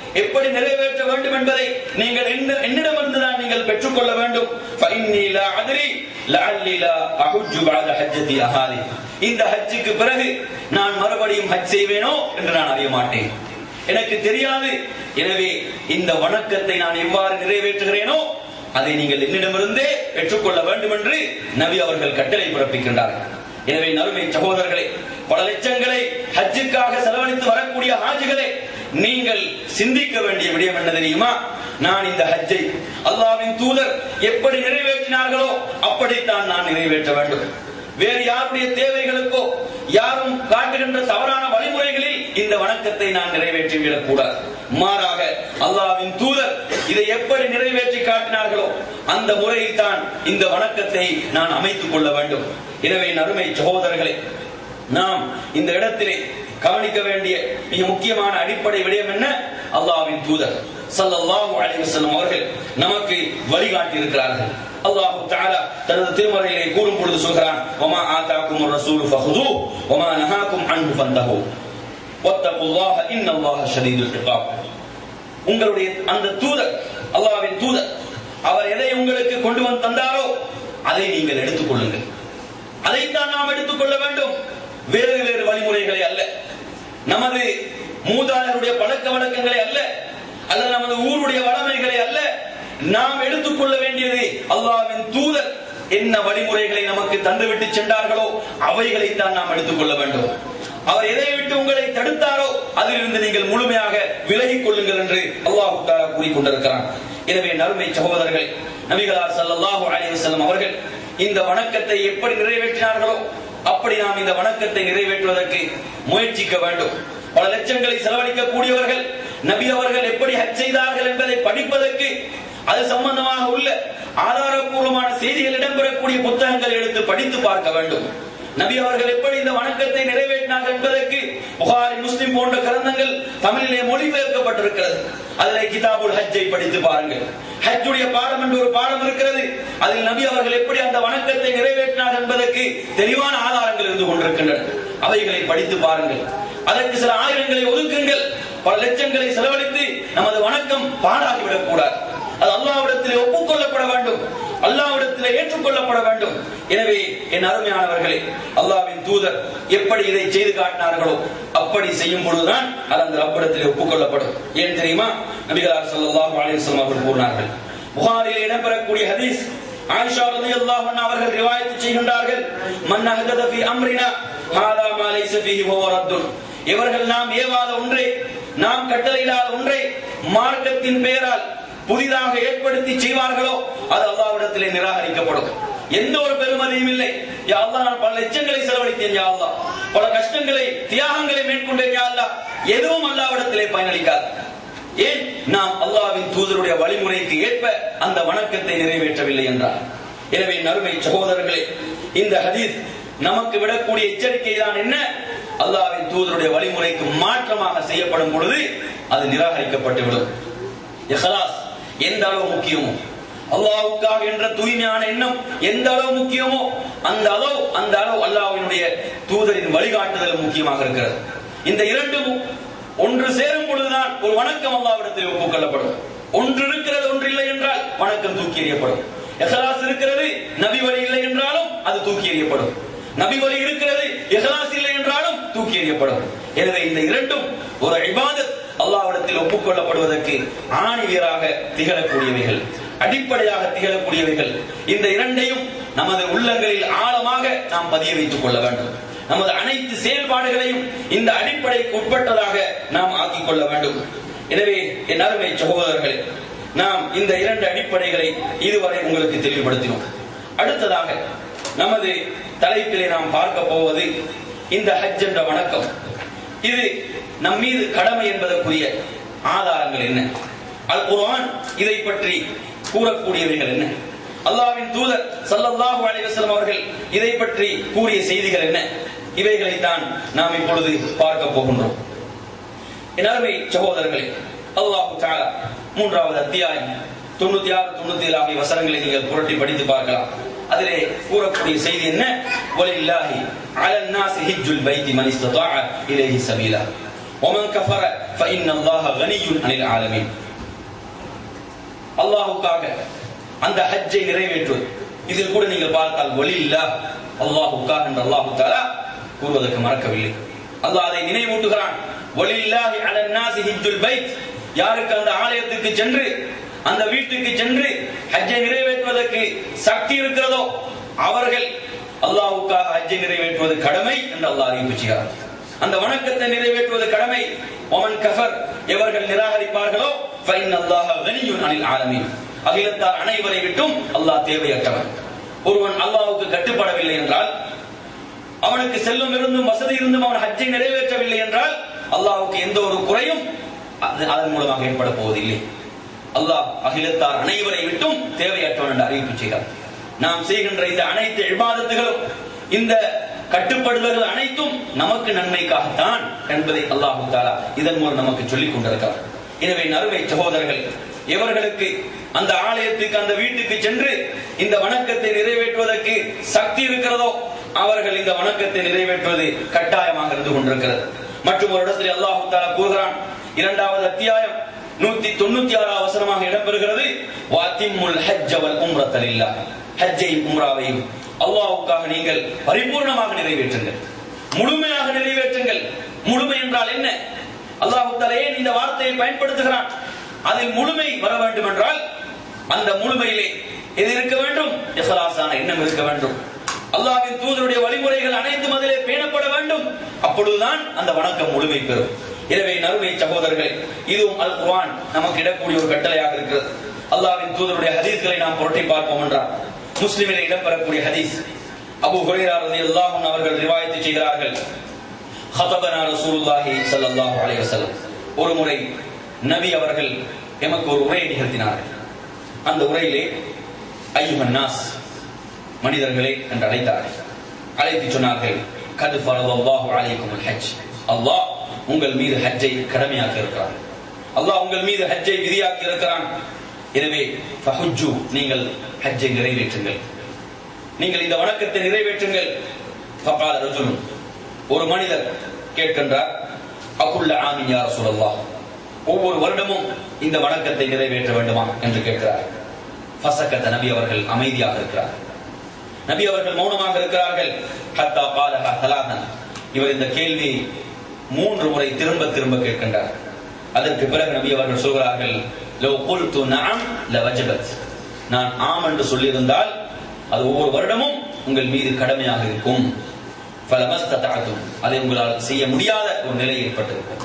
எப்படி நிறைவேற்ற வேண்டும் என்பதை நீங்கள் என்ன- என்னிடமிருந்து தான் நீங்கள் பெற்றுக்கொள்ள வேண்டும் فإني لا أدري لعلي لا أحج بعد حجتي أهالي. இந்த ஹஜ்ஜுக்கு பிறகு நான் மறுபடியும் ஹஜ் செய்வேனோ என்று நான் அறிய மாட்டேன் எனக்கு தெரியாது எனவே இந்த வணக்கத்தை நான் எவ்வாறு நிறைவேற்றுகிறேனோ அதை நீங்கள் என்னிடமிருந்தே பெற்றுக்கொள்ள வேண்டும் என்று நபி அவர்கள் கட்டளை பிறப்பிக்கின்றார்கள் எனவே நறுமை சகோதரர்களே பல லட்சங்களை ஹஜ்ஜுக்காக செலவழித்து வரக்கூடிய ஹாஜிகளே நீங்கள் சிந்திக்க வேண்டிய விடயம் என்ன தெரியுமா நான் இந்த ஹஜ்ஜை அல்லாவின் தூதர் எப்படி நிறைவேற்றினார்களோ அப்படித்தான் நான் நிறைவேற்ற வேண்டும் வேறு யாருடைய தேவைகளுக்கோ யாரும் காட்டுகின்ற தவறான வழிமுறைகளில் இந்த வணக்கத்தை நான் நிறைவேற்றிவிடக் கூடாது மாறாக அல்லாவின் தூதர் இதை எப்படி நிறைவேற்றி காட்டினார்களோ அந்த முறையில் தான் இந்த வணக்கத்தை நான் அமைத்துக் கொள்ள வேண்டும் எனவே நறுமை சகோதரர்களே நாம் இந்த இடத்திலே கவனிக்க வேண்டிய மிக முக்கியமான அடிப்படை விடயம் என்ன அல்லாஹ்வின் தூதர் ஸல்லல்லாஹு அலைஹி வஸல்லம் அவர்கள் நமக்கு வழிகாட்டி இருக்கிறார்கள் அல்லாஹ் தஆலா தனது திருமறையிலே கூறும் பொழுது சொல்கிறான் வமா ஆதாக்கும் ரசூலு ஃபஹுது வமா நஹாக்கும் அன்ஹு ஃபந்தஹு வத்தகுல்லாஹ இன்னல்லாஹ ஷதீதுல் இகாப் உங்களுடைய அந்த தூதர் அல்லாஹ்வின் தூதர் அவர் எதை உங்களுக்கு கொண்டு வந்து தந்தாரோ அதை நீங்கள் எடுத்துக் கொள்ளுங்கள் அதைத்தான் நாம் எடுத்துக்கொள்ள வேண்டும் வேறு வேறு வழிமுறைகளை அல்ல நமது மூதாதையருடைய பழக்க வழக்கங்களை அல்ல அல்லது நமது ஊருடைய வளமைகளை அல்ல நாம் எடுத்துக்கொள்ள வேண்டியது அல்லாஹ்வின் தூதர் என்ன வழிமுறைகளை நமக்கு தந்துவிட்டு சென்றார்களோ அவைகளைத்தான் நாம் எடுத்துக்கொள்ள வேண்டும் அவர் எதை விட்டு உங்களை தடுத்தாரோ அதிலிருந்து நீங்கள் முழுமையாக விலகிக் கொள்ளுங்கள் என்று அல்லாஹு தாலா கூறிக்கொண்டிருக்கிறான் எனவே நறுமை சகோதரர்களே நபிகளார் ஸல்லல்லாஹு அலைஹி வஸல்லம் அவர்கள் இந்த வணக்கத்தை எப்படி நிறைவேற்றினார்களோ அப்படி நாம் இந்த வணக்கத்தை நிறைவேற்றுவதற்கு முயற்சிக்க வேண்டும் பல லட்சங்களை செலவழிக்க கூடியவர்கள் நபி அவர்கள் எப்படி ஹஜ் செய்தார்கள் என்பதை படிப்பதற்கு அது சம்பந்தமாக உள்ள ஆதாரபூர்வமான செய்திகள் இடம்பெறக்கூடிய புத்தகங்கள் எடுத்து படித்து பார்க்க வேண்டும் நபி அவர்கள் எப்படி இந்த வணக்கத்தை நிறைவேற்றினார்கள் என்பதற்கு புகாரி முஸ்லிம் போன்ற கிரந்தங்கள் தமிழிலே மொழிபெயர்க்கப்பட்டிருக்கிறது அதிலே கிதாபுல் ஹஜ்ஜை படித்து பாருங்கள் ஹஜ்ஜுடைய பாடம் என்று ஒரு பாடம் இருக்கிறது அதில் நபி அவர்கள் எப்படி அந்த வணக்கத்தை நிறைவேற்றினார் என்பதற்கு தெளிவான ஆதாரங்கள் இருந்து கொண்டிருக்கின்றன அவைகளை படித்து பாருங்கள் அதற்கு சில ஆயிரங்களை ஒதுக்குங்கள் பல லட்சங்களை செலவழித்து நமது வணக்கம் பாழாகிவிடக் கூடாது அது அல்லாவிடத்திலே ஒப்புக்கொள்ளப்பட வேண்டும் அல்லாவிடத்திலே ஏற்றுக்கொள்ளப்பட வேண்டும் எனவே என் அருமையானவர்களே அல்லாவின் தூதர் எப்படி இதை செய்து காட்டினார்களோ அப்படி செய்யும் பொழுதுதான் அது அந்த ரப்பிடத்திலே ஒப்புக்கொள்ளப்படும் ஏன் தெரியுமா நபிகளார் ஸல்லல்லாஹு அலைஹி வஸல்லம் அவர்கள் கூறினார்கள் புகாரிலே இடம்பெறக்கூடிய ஹதீஸ் ஆயிஷா ரலியல்லாஹு அன்ஹா அவர்கள் ரிவாயத் செய்கின்றார்கள் மன் அஹதத ஃபீ அம்ரினா ஹாதா மா லைஸ ஃபீஹி வஹுவ ரத்துன் இவர்கள் நாம் ஏவாத ஒன்றை நாம் கட்டளையிடாத ஒன்றை மார்க்கத்தின் பெயரால் புதிதாக ஏற்படுத்தி செய்வார்களோ அது அல்லாவிடத்திலே நிராகரிக்கப்படும் எந்த ஒரு பெருமதியும் இல்லை யா அல்லாஹ் நான் பல லட்சங்களை செலவழித்தேன் யா அல்லாஹ் பல கஷ்டங்களை தியாகங்களை மேற்கொண்டேன் யா அல்லாஹ் எதுவும் அல்லாவிடத்திலே பயனளிக்காது ஏன் நாம் அல்லாஹ்வின் தூதருடைய வழிமுறைக்கு ஏற்ப அந்த வணக்கத்தை நிறைவேற்றவில்லை என்றார் எனவே நறுமை சகோதரர்களே இந்த ஹதீஸ் நமக்கு விடக்கூடிய எச்சரிக்கை தான் என்ன அல்லாஹ்வின் தூதருடைய வழிமுறைக்கு மாற்றமாக செய்யப்படும் பொழுது அது நிராகரிக்கப்பட்டு விடும் இஹ்லாஸ் எந்த அளவு முக்கியமோ அல்லாஹ்வுக்காக என்ற தூய்மையான எண்ணம் எந்த அளவு முக்கியமோ அந்த அளவு அந்த அளவு அல்லாஹ்வினுடைய தூதரின் வழிகாட்டுதல் முக்கியமாக இருக்கிறது இந்த இரண்டும் ஒன்று சேரும் பொழுதுதான் ஒரு வணக்கம் அல்லாவிடத்தில் ஒப்புக்கொள்ளப்படும் ஒன்று இருக்கிறது ஒன்று இல்லை என்றால் வணக்கம் தூக்கி எறியப்படும் இஹ்லாஸ் இருக்கிறது நபி வழி இல்லை என்றாலும் அது தூக்கி எறியப்படும் நபி வழி இருக்கிறது இஹ்லாஸ் இல்லை என்றாலும் தூக்கி எறியப்படும் எனவே இந்த இரண்டும் ஒரு இபாதத் அல்லாஹ்விடத்தில் ஒப்புக்கொள்ளப்படுவதற்கு ஆணிவியராக திகழக்கூடியவைகள் அடிப்படையாக திகழக்கூடியவைகள் இந்த இரண்டையும் நமது உள்ளங்களில் ஆழமாக நாம் பதிய வைத்துக் கொள்ள வேண்டும் நமது அனைத்து செயல்பாடுகளையும் இந்த அடிப்படைக்கு உட்பட்டதாக நாம் ஆக்கிக் கொள்ள வேண்டும் எனவே என் அருமை சகோதரர்களே நாம் இந்த இரண்டு அடிப்படைகளை இதுவரை உங்களுக்கு தெளிவுபடுத்தினோம் அடுத்ததாக நமது தலைப்பிலே நாம் பார்க்க போவது இந்த ஹஜ் என்ற வணக்கம் இது நம் மீது கடமை என்பதற்குரிய ஆதாரங்கள் என்ன அல் குர்ஆன் இதை பற்றி கூறக்கூடியவைகள் என்ன அல்லாஹ்வின் தூதர் ஸல்லல்லாஹு அலைஹி வஸல்லம் அவர்கள் இதை பற்றி கூறிய செய்திகள் என்ன இவைகளை தான் நாம் இப்பொழுது பார்க்க போகின்றோம் என் அருமை சகோதரர்களே அல்லாஹு தஆலா மூன்றாவது அத்தியாயம் தொண்ணூத்தி ஆறு தொண்ணூத்தி ஏழு ஆகிய வசனங்களை நீங்கள் புரட்டி படித்து பார்க்கலாம் அதிலே கூறக்கூடிய செய்தி என்ன வலில்லாஹி அலன் நாசி ஹிஜ்ஜுல் பைத்தி மன் இஸ்ததாஅ இலைஹி சபீலா ஒமன் கஃபர ஃபஇன் அல்லாஹ கனியுன் அனில் ஆலமீன் அல்லாஹுக்காக அந்த ஹஜ்ஜை நிறைவேற்றுவது இதில் கூட நீங்கள் பார்த்தால் வலில்லா அல்லாஹுக்காக என்று அல்லாஹு தாலா கூறுவதற்கு மறக்கவில்லை அல்லாஹ் அதை நினைவூட்டுகிறான் வலில்லாஹி அலன் நாசி ஹிஜ்ஜுல் பைத் யாருக்கு அந்த ஆலயத்துக்கு சென்று அந்த வீட்டுக்கு சென்று ஹஜ்ஜை நிறைவேற்றுவதற்கு சக்தி இருக்கிறதோ அவர்கள் அல்லாஹுக்காக ஹஜ்ஜை நிறைவேற்றுவது கடமை என்று அல்லாஹ் அறிவிப்பு செய்கிறார் அந்த வணக்கத்தை நிறைவேற்றுவது கடமை ஒமன் கஃபர் எவர்கள் நிராகரிப்பார்களோ ஃபைன் அல்லாஹ கனியுன் அனில் ஆலமீன் அகிலத்தார் அனைவரை விட்டும் அல்லாஹ் தேவையற்றவன் ஒருவன் அல்லாஹ்வுக்கு கட்டுப்படவில்லை என்றால் அவனுக்கு செல்வம் இருந்தும் வசதி இருந்தும் அவன் ஹஜ்ஜை நிறைவேற்றவில்லை என்றால் அல்லாஹ்வுக்கு எந்த ஒரு குறையும் அது அதன் மூலமாக ஏற்பட போவதில்லை அல்லாஹ் அகிலத்தார் அனைவரை விட்டும் தேவையற்றவன் என்று அறிவிப்பு செய்கிறார் நாம் செய்கின்ற இந்த அனைத்து இபாதத்துகளும் இந்த கட்டுப்படுதல்கள் அனைத்தும் நமக்கு நன்மைக்காகத்தான் என்பதை அல்லாஹு தாலா இதன் மூலம் நமக்கு சொல்லிக் கொண்டிருக்கிறார் எனவே நறுமை சகோதரர்கள் எவர்களுக்கு அந்த ஆலயத்துக்கு அந்த வீட்டுக்கு சென்று இந்த வணக்கத்தை நிறைவேற்றுவதற்கு சக்தி இருக்கிறதோ அவர்கள் இந்த வணக்கத்தை நிறைவேற்றுவது கட்டாயமாக இருந்து கொண்டிருக்கிறது மற்றும் ஒரு இடத்தில் அல்லாஹு தாலா கூறுகிறான் இரண்டாவது அத்தியாயம் நூத்தி தொண்ணூத்தி ஆறாம் வசனமாக இடம்பெறுகிறது வாத்திமுல் ஹஜ் அவல் உம்ரத்தலில்லா ஹஜ்ஜையும் உம்ராவையும் அல்லாஹ்வுக்காக நீங்கள் பரிபூர்ணமாக நிறைவேற்றுங்கள் முழுமையாக நிறைவேற்றுங்கள் முழுமை என்றால் என்ன அல்லாஹு தஆலா ஏன் இந்த வார்த்தையை பயன்படுத்துகிறான் அதில் முழுமை வர வேண்டும் என்றால் அந்த முழுமையிலே எது இருக்க வேண்டும் இஹ்லாஸான எண்ணம் இருக்க வேண்டும் அல்லாஹ்வின் தூதருடைய வழிமுறைகள் அனைத்தும் அதிலே பேணப்பட வேண்டும் அப்பொழுதுதான் அந்த வணக்கம் முழுமை பெறும் எனவே நறுமை சகோதரர்களே இதுவும் அல் குர்ஆன் நமக்கு இடக்கூடிய ஒரு கட்டளையாக இருக்கிறது அல்லாஹ்வின் தூதருடைய ஹதீஸ்களை நாம் புரட்டி பார்ப்போம் என்றால் முஸ்லிமிலே இடம்பெறக்கூடிய ஹதீஸ் அபு ஹுரைரா ரலியல்லாஹு அன்ஹு அவர்கள் ரிவாயத்து செய்கிறார்கள் ஹதபனா ரசூலுல்லாஹி ஸல்லல்லாஹு அலைஹி வஸல்லம் ஒரு முறை நபி அவர்கள் எமக்கு ஒரு உரையை நிகழ்த்தினார்கள் அந்த உரையிலே ஐயுஹன் நாஸ் மனிதர்களே என்று அழைத்தார்கள் அழைத்து சொன்னார்கள் கது ஃபரதல்லாஹு அலைக்கும் ஹஜ் அல்லாஹ் உங்கள் மீது ஹஜ்ஜை கடமையாக்கி இருக்கிறான் அல்லாஹ் உங்கள் மீது ஹஜ்ஜை விதியாக்கி இருக்கிறான் எனவே ஃபஹுஜ்ஜு நீங்கள் ஹஜ்ஜை நிறைவேற்றுங்கள் நீங்கள் இந்த வணக்கத்தை நிறைவேற்றுங்கள் ஃபகால ரஜுலுன் ஒரு மனிதர் கேட்கின்றார் அகுல்ல ஆமின் யா ரசூலல்லாஹ் ஒவ்வொரு வருடமும் இந்த வணக்கத்தை நிறைவேற்ற வேண்டுமா என்று கேட்கிறார் ஃபசக்கத்த நபி அவர்கள் அமைதியாக இருக்கிறார் நபி அவர்கள் மௌனமாக இருக்கிறார்கள் ஹத்தா பாலஹா தலாதன் இவர் இந்த கேள்வியை மூன்று முறை திரும்ப திரும்ப கேட்கின்றார் அதற்கு பிறகு நபி அவர்கள் சொல்கிறார்கள் லவ் குல்து நஅம் லவஜபத் நான் ஆம் என்று சொல்லியிருந்தால் அது ஒவ்வொரு வருடமும் உங்கள் மீது கடமையாக இருக்கும் ஃபலமஸ்ததஅதும் அதை உங்களால் செய்ய முடியாத ஒரு நிலை ஏற்பட்டிருக்கும்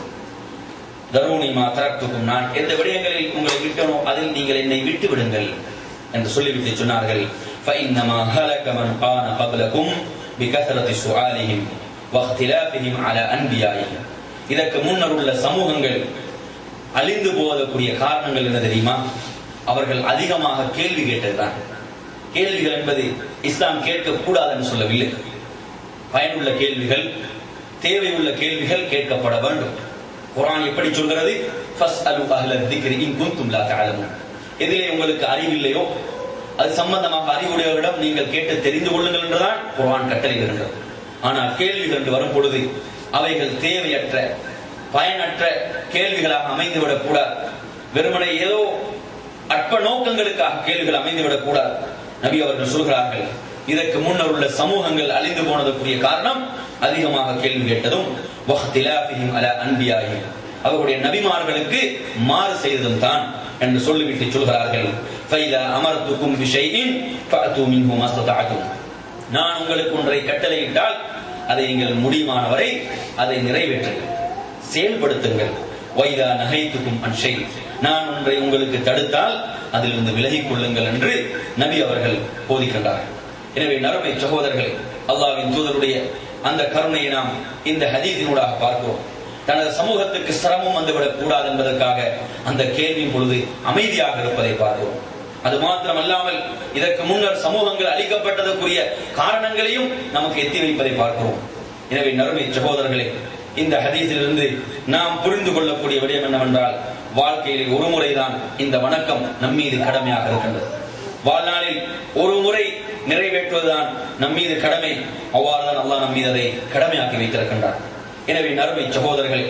தருணி மா தரத்துக்கும் நான் எந்த விடயங்களில் உங்களை விட்டனோ அதில் நீங்கள் என்னை விட்டு விடுங்கள் என்று சொல்லிவிட்டு சொன்னார்கள் فإنما هلك من كان قبلكم بكثرة سؤالهم واختلافهم على أنبيائهم இதற்கு முன்னர் உள்ள சமூகங்கள் அழிந்து போவதற்குரிய காரணங்கள் என்ன தெரியுமா அவர்கள் அதிகமாக கேள்வி கேட்டதுதான் கேள்விகள் என்பது இஸ்லாம் கேட்கக்கூடாது என்று சொல்லவில்லை பயனுள்ள கேள்விகள் தேவையுள்ள கேள்விகள் கேட்கப்பட வேண்டும் குரான் எப்படி சொல்கிறது ஃபஸ்அலு அஹ்ல திக்ரி இன் குன்தும் லா தஅலமூன் எதிலே உங்களுக்கு அறிவில்லையோ அது சம்பந்தமாக அறிவுடையவரிடம் நீங்கள் கேட்டு தெரிந்து கொள்ளுங்கள் என்றுதான் குர்ஆன் கட்டளையிடுகின்றது ஆனால் கேள்விகள் என்று வரும் பொழுது அவைகள் தேவையற்ற பயனற்ற கேள்விகளாக அமைந்துவிடக் கூடாது வெறுமனை ஏதோ அற்ப நோக்கங்களுக்காக கேள்விகள் அமைந்துவிடக் கூடாது நபி அவர்கள் சொல்கிறார்கள் இதற்கு முன்னர் உள்ள சமூகங்கள் அழிந்து போனதற்குரிய காரணம் அதிகமாக கேள்வி கேட்டதும் வஹ்திலாஃபிஹிம் அலா அன்பியாஹிம் அவர்களுடைய நபிமார்களுக்கு மாறு செய்ததும் தான் என்று சொல்லிவிட்டு சொல்கிறார்கள் ஃபைதா அமர்த்துக்கும் விஷயின் ஃபஅது மின்ஹு மஸ்ததஅதும் நான் உங்களுக்கு ஒன்றை கட்டளையிட்டால் அதை நீங்கள் முடியுமானவரை அதை நிறைவேற்றுங்கள் செயல்படுத்துங்கள் வைதா நகைத்துக்கும் அன்ஷை நான் ஒன்றை உங்களுக்கு தடுத்தால் அதிலிருந்து விலகிக் கொள்ளுங்கள் என்று நபி அவர்கள் போதிக்கின்றார்கள் எனவே நரமை சகோதரர்கள் அல்லாவின் தூதருடைய அந்த கருணையை நாம் இந்த ஹதீஸினூடாக பார்க்கிறோம் தனது சமூகத்துக்கு சிரமம் வந்துவிடக் கூடாது என்பதற்காக அந்த கேள்வியின் பொழுது அமைதியாக இருப்பதை பார்க்கிறோம் அது மாத்திரம் அல்லாமல் இதற்கு முன்னர் சமூகங்கள் அளிக்கப்பட்டதற்குரிய காரணங்களையும் நமக்கு எத்தி வைப்பதை பார்க்கிறோம் எனவே நறுமை சகோதரர்களே இந்த ஹதீஸிலிருந்து நாம் புரிந்து கொள்ளக்கூடிய விடயம் என்னவென்றால் வாழ்க்கையில் ஒரு முறைதான் இந்த வணக்கம் நம்மீது கடமையாக இருக்கின்றது வாழ்நாளில் ஒரு முறை நிறைவேற்றுவதுதான் நம்மீது கடமை அவ்வாறுதான் அல்லாஹ் நம் மீது அதை கடமையாக்கி வைத்திருக்கின்றார் எனவே நறுமை சகோதரர்களே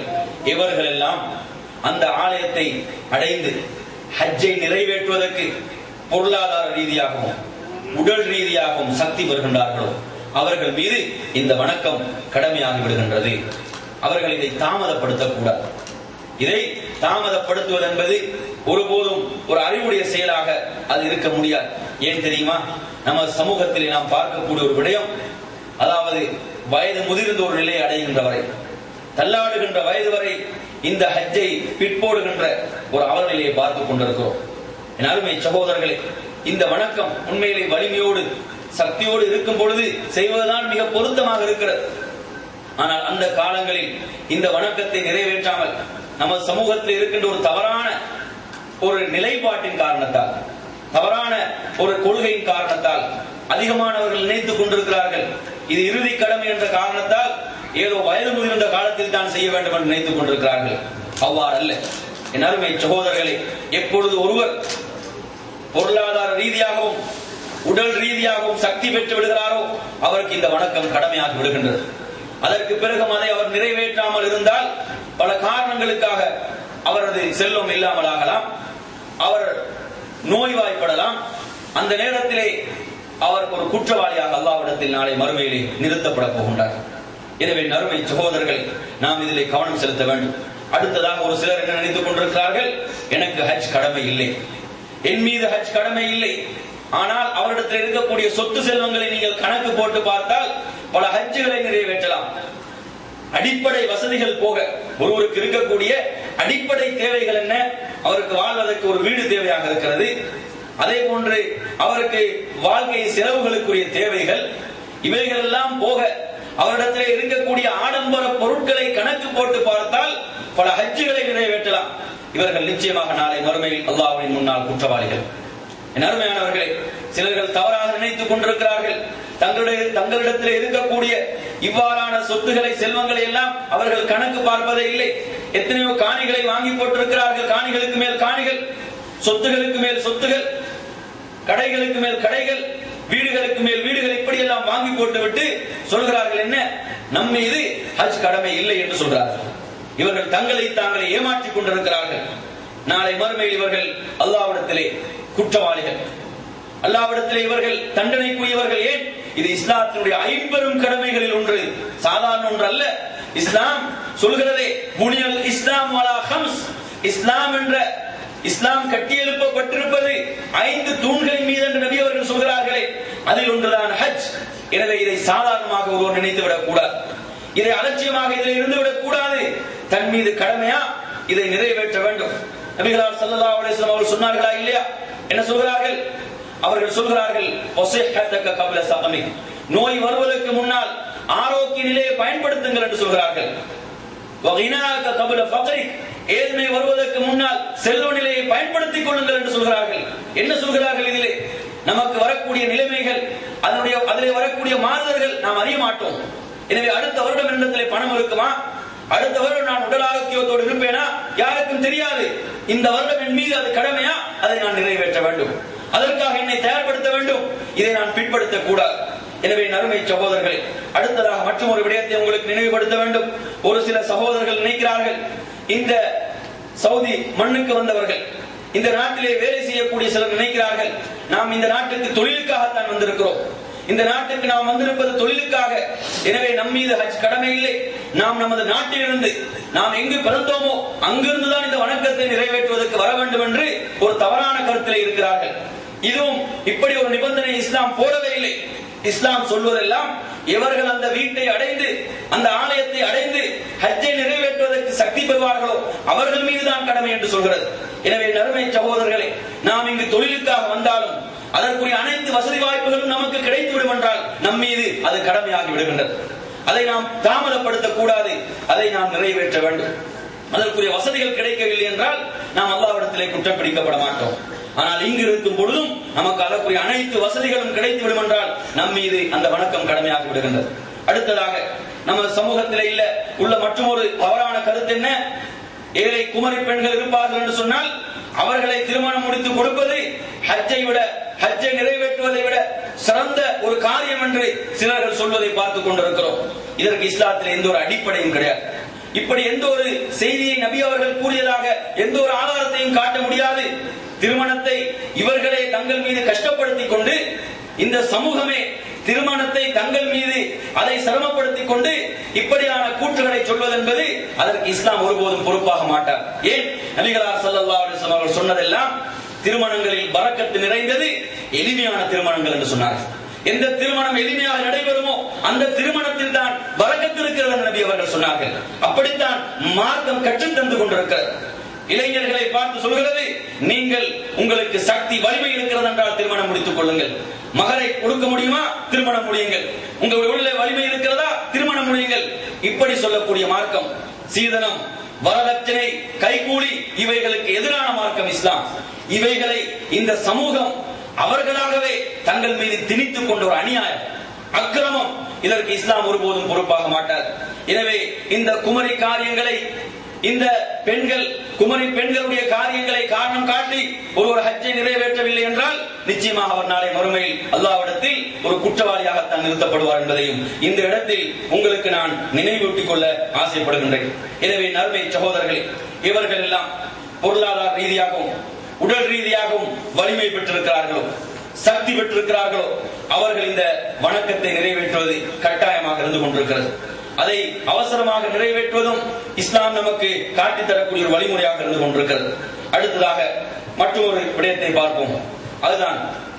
இவர்கள் எல்லாம் அந்த ஆலயத்தை அடைந்து ஹஜ்ஜை நிறைவேற்றுவதற்கு பொருளாதார ரீதியாகவும் உடல் ரீதியாகவும் சக்தி பெறுகின்றார்களோ அவர்கள் மீது இந்த வணக்கம் கடமையாகி விடுகின்றது அவர்கள் இதை தாமதப்படுத்தக்கூடாது இதை தாமதப்படுத்துவது என்பது ஒருபோதும் ஒரு அறிவுடைய செயலாக அது இருக்க முடியாது ஏன் தெரியுமா நம்ம சமூகத்திலே நாம் பார்க்கக்கூடிய ஒரு விடயம் அதாவது வயது முதிர்ந்த ஒரு நிலையை அடைகின்ற வரை தள்ளாடுகின்ற வயது வரை இந்த ஹஜ்ஜை பிற்போடுகின்ற ஒரு அவலநிலையை பார்த்துக் கொண்டிருக்கிறோம் என் அருமை சகோதரர்களே இந்த வணக்கம் உண்மையிலே வலிமையோடு சக்தியோடு இருக்கும் பொழுது செய்வதுதான் மிக பொருத்தமாக இருக்கிறது ஆனால் அந்த காலங்களில் இந்த வணக்கத்தை நிறைவேற்றாமல் நமது சமூகத்தில் இருக்கின்ற ஒரு தவறான ஒரு நிலைப்பாட்டின் காரணத்தால் தவறான ஒரு கொள்கையின் காரணத்தால் அதிகமானவர்கள் நினைத்துக் கொண்டிருக்கிறார்கள் இது இறுதி கடமை என்ற காரணத்தால் ஏதோ வயது முதிர்ந்த காலத்தில் தான் செய்ய வேண்டும் என்று நினைத்துக் கொண்டிருக்கிறார்கள் அவ்வாறு அல்ல என் அருமை சகோதரர்களே எப்பொழுது ஒருவர் பொருளாதார ரீதியாகவும் உடல் ரீதியாகவும் சக்தி பெற்று விடுகிறாரோ அவருக்கு இந்த வணக்கம் கடமையாகி விடுகின்றது அதற்கு பிறகு அதை அவர் நிறைவேற்றாமல் இருந்தால் பல காரணங்களுக்காக அவரது செல்வம் இல்லாமல் ஆகலாம் அவர் நோய்வாய்ப்படலாம் அந்த நேரத்திலே அவர் ஒரு குற்றவாளியாக அல்லாவிடத்தில் நாளை மறுமையிலே நிறுத்தப்பட போகின்றார் எனவே நறுமை சகோதரர்கள் நாம் இதிலே கவனம் செலுத்த வேண்டும் அடுத்ததாக ஒரு சிலர் என்ன நினைத்துக் கொண்டிருக்கிறார்கள் எனக்கு ஹஜ் கடமை இல்லை என் மீது ஹஜ் கடமை இல்லை ஆனால் அவரிடத்தில் இருக்கக்கூடிய சொத்து செல்வங்களை நீங்கள் கணக்கு போட்டு பார்த்தால் பல ஹஜ்ஜுகளை நிறைவேற்றலாம் அடிப்படை வசதிகள் போக ஒருவருக்கு இருக்கக்கூடிய அடிப்படை தேவைகள் என்ன அவருக்கு வாழ்வதற்கு ஒரு வீடு தேவையாக இருக்கிறது அதே போன்று அவருக்கு வாழ்க்கை செலவுகளுக்குரிய தேவைகள் இவைகள் எல்லாம் போக அவரிடத்தில் இருக்கக்கூடிய ஆடம்பர பொருட்களை கணக்கு போட்டு பார்த்தால் பல ஹஜ்ஜுகளை நிறைவேற்றலாம் இவர்கள் நிச்சயமாக நாளை மறுமையில் அல்லாஹ்வின் முன்னால் குற்றவாளிகள் என் அருமையானவர்களே சிலர்கள் தவறாக நினைத்துக் கொண்டிருக்கிறார்கள் தங்களுடைய தங்களிடத்தில் இருக்கக்கூடிய இவ்வாறான சொத்துக்களை செல்வங்களை எல்லாம் அவர்கள் கணக்கு பார்ப்பதே இல்லை எத்தனையோ காணிகளை வாங்கி போட்டிருக்கிறார்கள் காணிகளுக்கு மேல் காணிகள் சொத்துகளுக்கு மேல் சொத்துகள் கடைகளுக்கு மேல் கடைகள் வீடுகளுக்கு மேல் வீடுகள் இப்படி எல்லாம் வாங்கி போட்டுவிட்டு சொல்கிறார்கள் என்ன நம் மீது ஹஜ் கடமை இல்லை என்று சொல்றார்கள் இவர்கள் தங்களை தாங்களே ஏமாற்றிக் கொண்டிருக்கிறார்கள் நாளை மறுமையில் இவர்கள் அல்லாவிடத்திலே குற்றவாளிகள் அல்லாவிடத்திலே இவர்கள் தண்டனைக்குரியவர்கள் ஏன் இது இஸ்லாத்தினுடைய ஐம்பெரும் கடமைகளில் ஒன்று சாதாரண ஒன்று அல்ல இஸ்லாம் சொல்கிறதே புனியல் இஸ்லாம் வாலா ஹம்ஸ் இஸ்லாம் என்ற இஸ்லாம் கட்டியெழுப்பப்பட்டிருப்பது ஐந்து தூண்களின் மீது என்று நபி அவர்கள் சொல்கிறார்களே அதில் ஒன்றுதான் ஹஜ் எனவே இதை சாதாரணமாக ஒருவர் நினைத்து விடக் கூடாது இதை அலட்சியமாக இதில் இருந்து விடக் கூடாது தன் மீது கடமையா இதை நிறைவேற்ற வேண்டும் நபிகளார் ஸல்லல்லாஹு அலைஹி வஸல்லம் அவர்கள் சொன்னார்களா இல்லையா என்ன சொல்கிறார்கள் அவர்கள் சொல்கிறார்கள் "வஸிஹ்ஹத்தக கப்ல ஸகமிக்." நோய் வருவதற்கு முன்னால் ஆரோக்கிய நிலையை பயன்படுத்துங்கள் என்று சொல்கிறார்கள் "வகினாக கப்ல ஃபக்ரிக்." ஏழ்மை வருவதற்கு முன்னால் செல்வ நிலையை பயன்படுத்திக் கொள்ளுங்கள் என்று சொல்கிறார்கள் என்ன சொல்கிறார்கள் இதிலே நமக்கு வரக்கூடிய நிலைமைகள் அதனுடைய அதிலே வரக்கூடிய மாறுதல்கள் நாம் அறிய மாட்டோம் எனவே அடுத்த வருடம் என்னிடத்திலே பணம் இருக்குமா அடுத்த வருடம் நான் உடல் ஆரோக்கியத்தோடு இருப்பேனா யாருக்கும் தெரியாது இந்த வருடம் என் மீது அது கடமையா அதை நான் நிறைவேற்ற வேண்டும் அதற்காக என்னை தயார்படுத்த வேண்டும் இதை நான் பின்படுத்த கூடாது எனவே நறுமை சகோதரர்களே அடுத்ததாக மற்றும் ஒரு விடயத்தை உங்களுக்கு நினைவுபடுத்த வேண்டும் ஒரு சில சகோதரர்கள் நினைக்கிறார்கள் இந்த சவுதி மண்ணுக்கு வந்தவர்கள் இந்த நாட்டிலே வேலை செய்யக்கூடிய சிலர் நினைக்கிறார்கள் நாம் இந்த நாட்டுக்கு தொழிலுக்காகத்தான் வந்திருக்கிறோம் இந்த நாட்டுக்கு நாம் வந்திருப்பது தொழிலுக்காக எனவே நம் மீது ஹஜ் கடமை இல்லை நாம் நமது நாட்டிலிருந்து நாம் எங்கு பிறந்தோமோ அங்கிருந்து தான் இந்த வணக்கத்தை நிறைவேற்றுவதற்கு வர வேண்டும் என்று ஒரு தவறான கருத்திலே இருக்கிறார்கள் இதுவும் இப்படி ஒரு நிபந்தனை இஸ்லாம் போடவே இல்லை இஸ்லாம் சொல்வதெல்லாம் எவர்கள் அந்த வீட்டை அடைந்து அந்த ஆலயத்தை அடைந்து ஹஜ்ஜை நிறைவேற்றுவதற்கு சக்தி பெறுவார்களோ அவர்கள் மீதுதான் கடமை என்று சொல்கிறது எனவே நறுமை சகோதரர்களே நாம் இங்கு தொழிலுக்காக வந்தாலும் அதற்குரிய அனைத்து வசதி வாய்ப்புகளும் நமக்கு கிடைத்து விடும் என்றால் நம் மீது அது கடமையாகி விடுகின்றது அதை நாம் தாமதப்படுத்தக் கூடாது அதை நாம் நிறைவேற்ற வேண்டும் அதற்குரிய வசதிகள் கிடைக்கவில்லை என்றால் நாம் அல்லாவிடத்திலே குற்றம் பிடிக்கப்பட மாட்டோம் ஆனால் இங்கு இருக்கும் பொழுதும் நமக்கு அதற்குரிய அனைத்து வசதிகளும் கிடைத்து விடும் என்றால் நம் மீது அந்த வணக்கம் கடமையாகி விடுகின்றது அடுத்ததாக நமது சமூகத்திலே இல்ல உள்ள மற்றொரு தவறான கருத்து என்ன ஏழை குமரி பெண்கள் இருப்பார்கள் என்று சொன்னால் அவர்களை திருமணம் முடித்து கொடுப்பது ஹஜ்ஜை விட ஹஜ்ஜை நிறைவேற்றுவதை விட சிறந்த ஒரு காரியம் என்று சிலர்கள் சொல்வதை பார்த்துக் கொண்டிருக்கிறோம் இதற்கு இஸ்லாத்தில் எந்த ஒரு அடிப்படையும் கிடையாது இப்படி எந்த ஒரு செய்தியை நபி அவர்கள் கூறியதாக எந்த ஒரு ஆதாரத்தையும் காட்ட முடியாது திருமணத்தை இவர்களே தங்கள் மீது கஷ்டப்படுத்திக் கொண்டு இந்த சமூகமே திருமணத்தை தங்கள் மீது அதை சிரமப்படுத்திக் கொண்டு இப்படியான கூற்றுகளை சொல்வது என்பது அதற்கு இஸ்லாம் ஒருபோதும் பொறுப்பாக மாட்டார் ஏன் நபிகளார் ஸல்லல்லாஹு அலைஹி வஸல்லம் அவர்கள் சொன்னதெல்லாம் திருமணங்களில் பரக்கத்து நிறைந்தது எளிமையான திருமணங்கள் என்று சொன்னார்கள் எந்த திருமணம் எளிமையாக நடைபெறுமோ அந்த திருமணத்தில் தான் பரக்கத்து இருக்கிறது என்று நபி அவர்கள் சொன்னார்கள் அப்படித்தான் மார்க்கம் கற்றுத் தந்து கொண்டிருக்கிறது இளைஞர்களை பார்த்து சொல்கிறது நீங்கள் உங்களுக்கு சக்தி வலிமை இருக்கிறது என்றால் திருமணம் முடித்துக் கொள்ளுங்கள் மகரை கொடுக்க முடியுமா திருமணம் முடியுங்கள் உங்களுடைய உள்ள வலிமை இருக்கிறதா திருமணம் முடியுங்கள் இப்படி சொல்லக்கூடிய மார்க்கம் சீதனம் வரதட்சணை கைகூலி இவைகளுக்கு எதிரான மார்க்கம் இஸ்லாம் இவைகளை இந்த சமூகம் அவர்களாகவே தங்கள் மீது திணித்துக் கொண்ட ஒரு அநியாயம் அக்கிரமம் இதற்கு இஸ்லாம் ஒருபோதும் பொறுப்பாக மாட்டார் எனவே இந்த குமரி காரியங்களை இந்த பெண்கள் குமரி பெண்களுடைய காரியங்களை காரணம் காட்டி ஒருவர் ஹஜ்ஜை நிறைவேற்றவில்லை என்றால் நிச்சயமாக அவர் நாளை மறுமையில் அல்லாவிடத்தில் ஒரு குற்றவாளியாகத்தான் நிறுத்தப்படுவார் என்பதையும் இந்த இடத்தில் உங்களுக்கு நான் நினைவூட்டிக் கொள்ள ஆசைப்படுகின்றேன் எனவே நறுமை சகோதரர்களே இவர்கள் எல்லாம் பொருளாதார ரீதியாகவும் உடல் ரீதியாகவும் வலிமை பெற்றிருக்கிறார்களோ சக்தி பெற்றிருக்கிறார்களோ அவர்கள் இந்த வணக்கத்தை நிறைவேற்றுவது கட்டாயமாக இருந்து கொண்டிருக்கிறது அதை அவசரமாக நிறைவேற்றுவதும் இஸ்லாம் நமக்கு காட்டித் தரக்கூடிய ஒரு வழிமுறையாக இருந்து கொண்டிருக்கிறது அடுத்ததாக மற்றொரு விடயத்தை பார்ப்போம் அதுதான்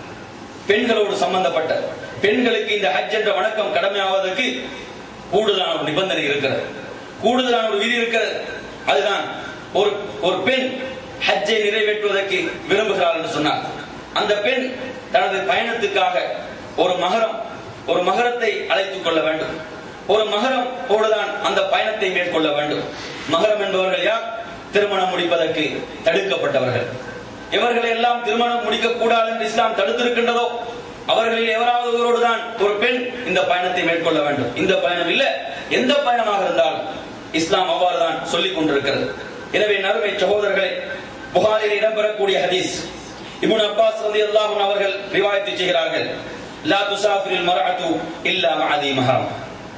பெண்களோடு சம்பந்தப்பட்ட பெண்களுக்கு இந்த ஹஜ் என்ற வணக்கம் கடமையாவதற்கு கூடுதலான ஒரு நிபந்தனை இருக்கிறது கூடுதலான ஒரு விதி இருக்கிறது அதுதான் ஒரு ஒரு பெண் ஹஜ்ஜை நிறைவேற்றுவதற்கு விரும்புகிறாள் என்று சொன்னார் அந்த பெண் தனது பயணத்துக்காக ஒரு மகரம் ஒரு மகரத்தை அழைத்துக் கொள்ள வேண்டும் ஒரு மகரம் போடுதான் அந்த பயணத்தை மேற்கொள்ள வேண்டும் மகரம் என்பவர்கள் யார் திருமணம் முடிப்பதற்கு தடுக்கப்பட்டவர்கள் இவர்களை எல்லாம் திருமணம் முடிக்க கூடாது என்று இஸ்லாம் தடுத்திருக்கின்றதோ அவர்களில் எவராவது ஒருவரோடு தான் ஒரு பெண் இந்த பயணத்தை மேற்கொள்ள வேண்டும் இந்த பயணம் இல்ல எந்த பயணமாக இருந்தாலும் இஸ்லாம் அவ்வாறு தான் சொல்லிக் கொண்டிருக்கிறது எனவே நறுமை சகோதரர்களே புகாரில் இடம்பெறக்கூடிய ஹதீஸ் இப்னு அப்பாஸ் ரலியல்லாஹு அன்ஹு அவர்கள் ரிவாயத்து செய்கிறார்கள் லா துசாஃபிரில் மர்அத்து இல்லா மஅதி மஹரம்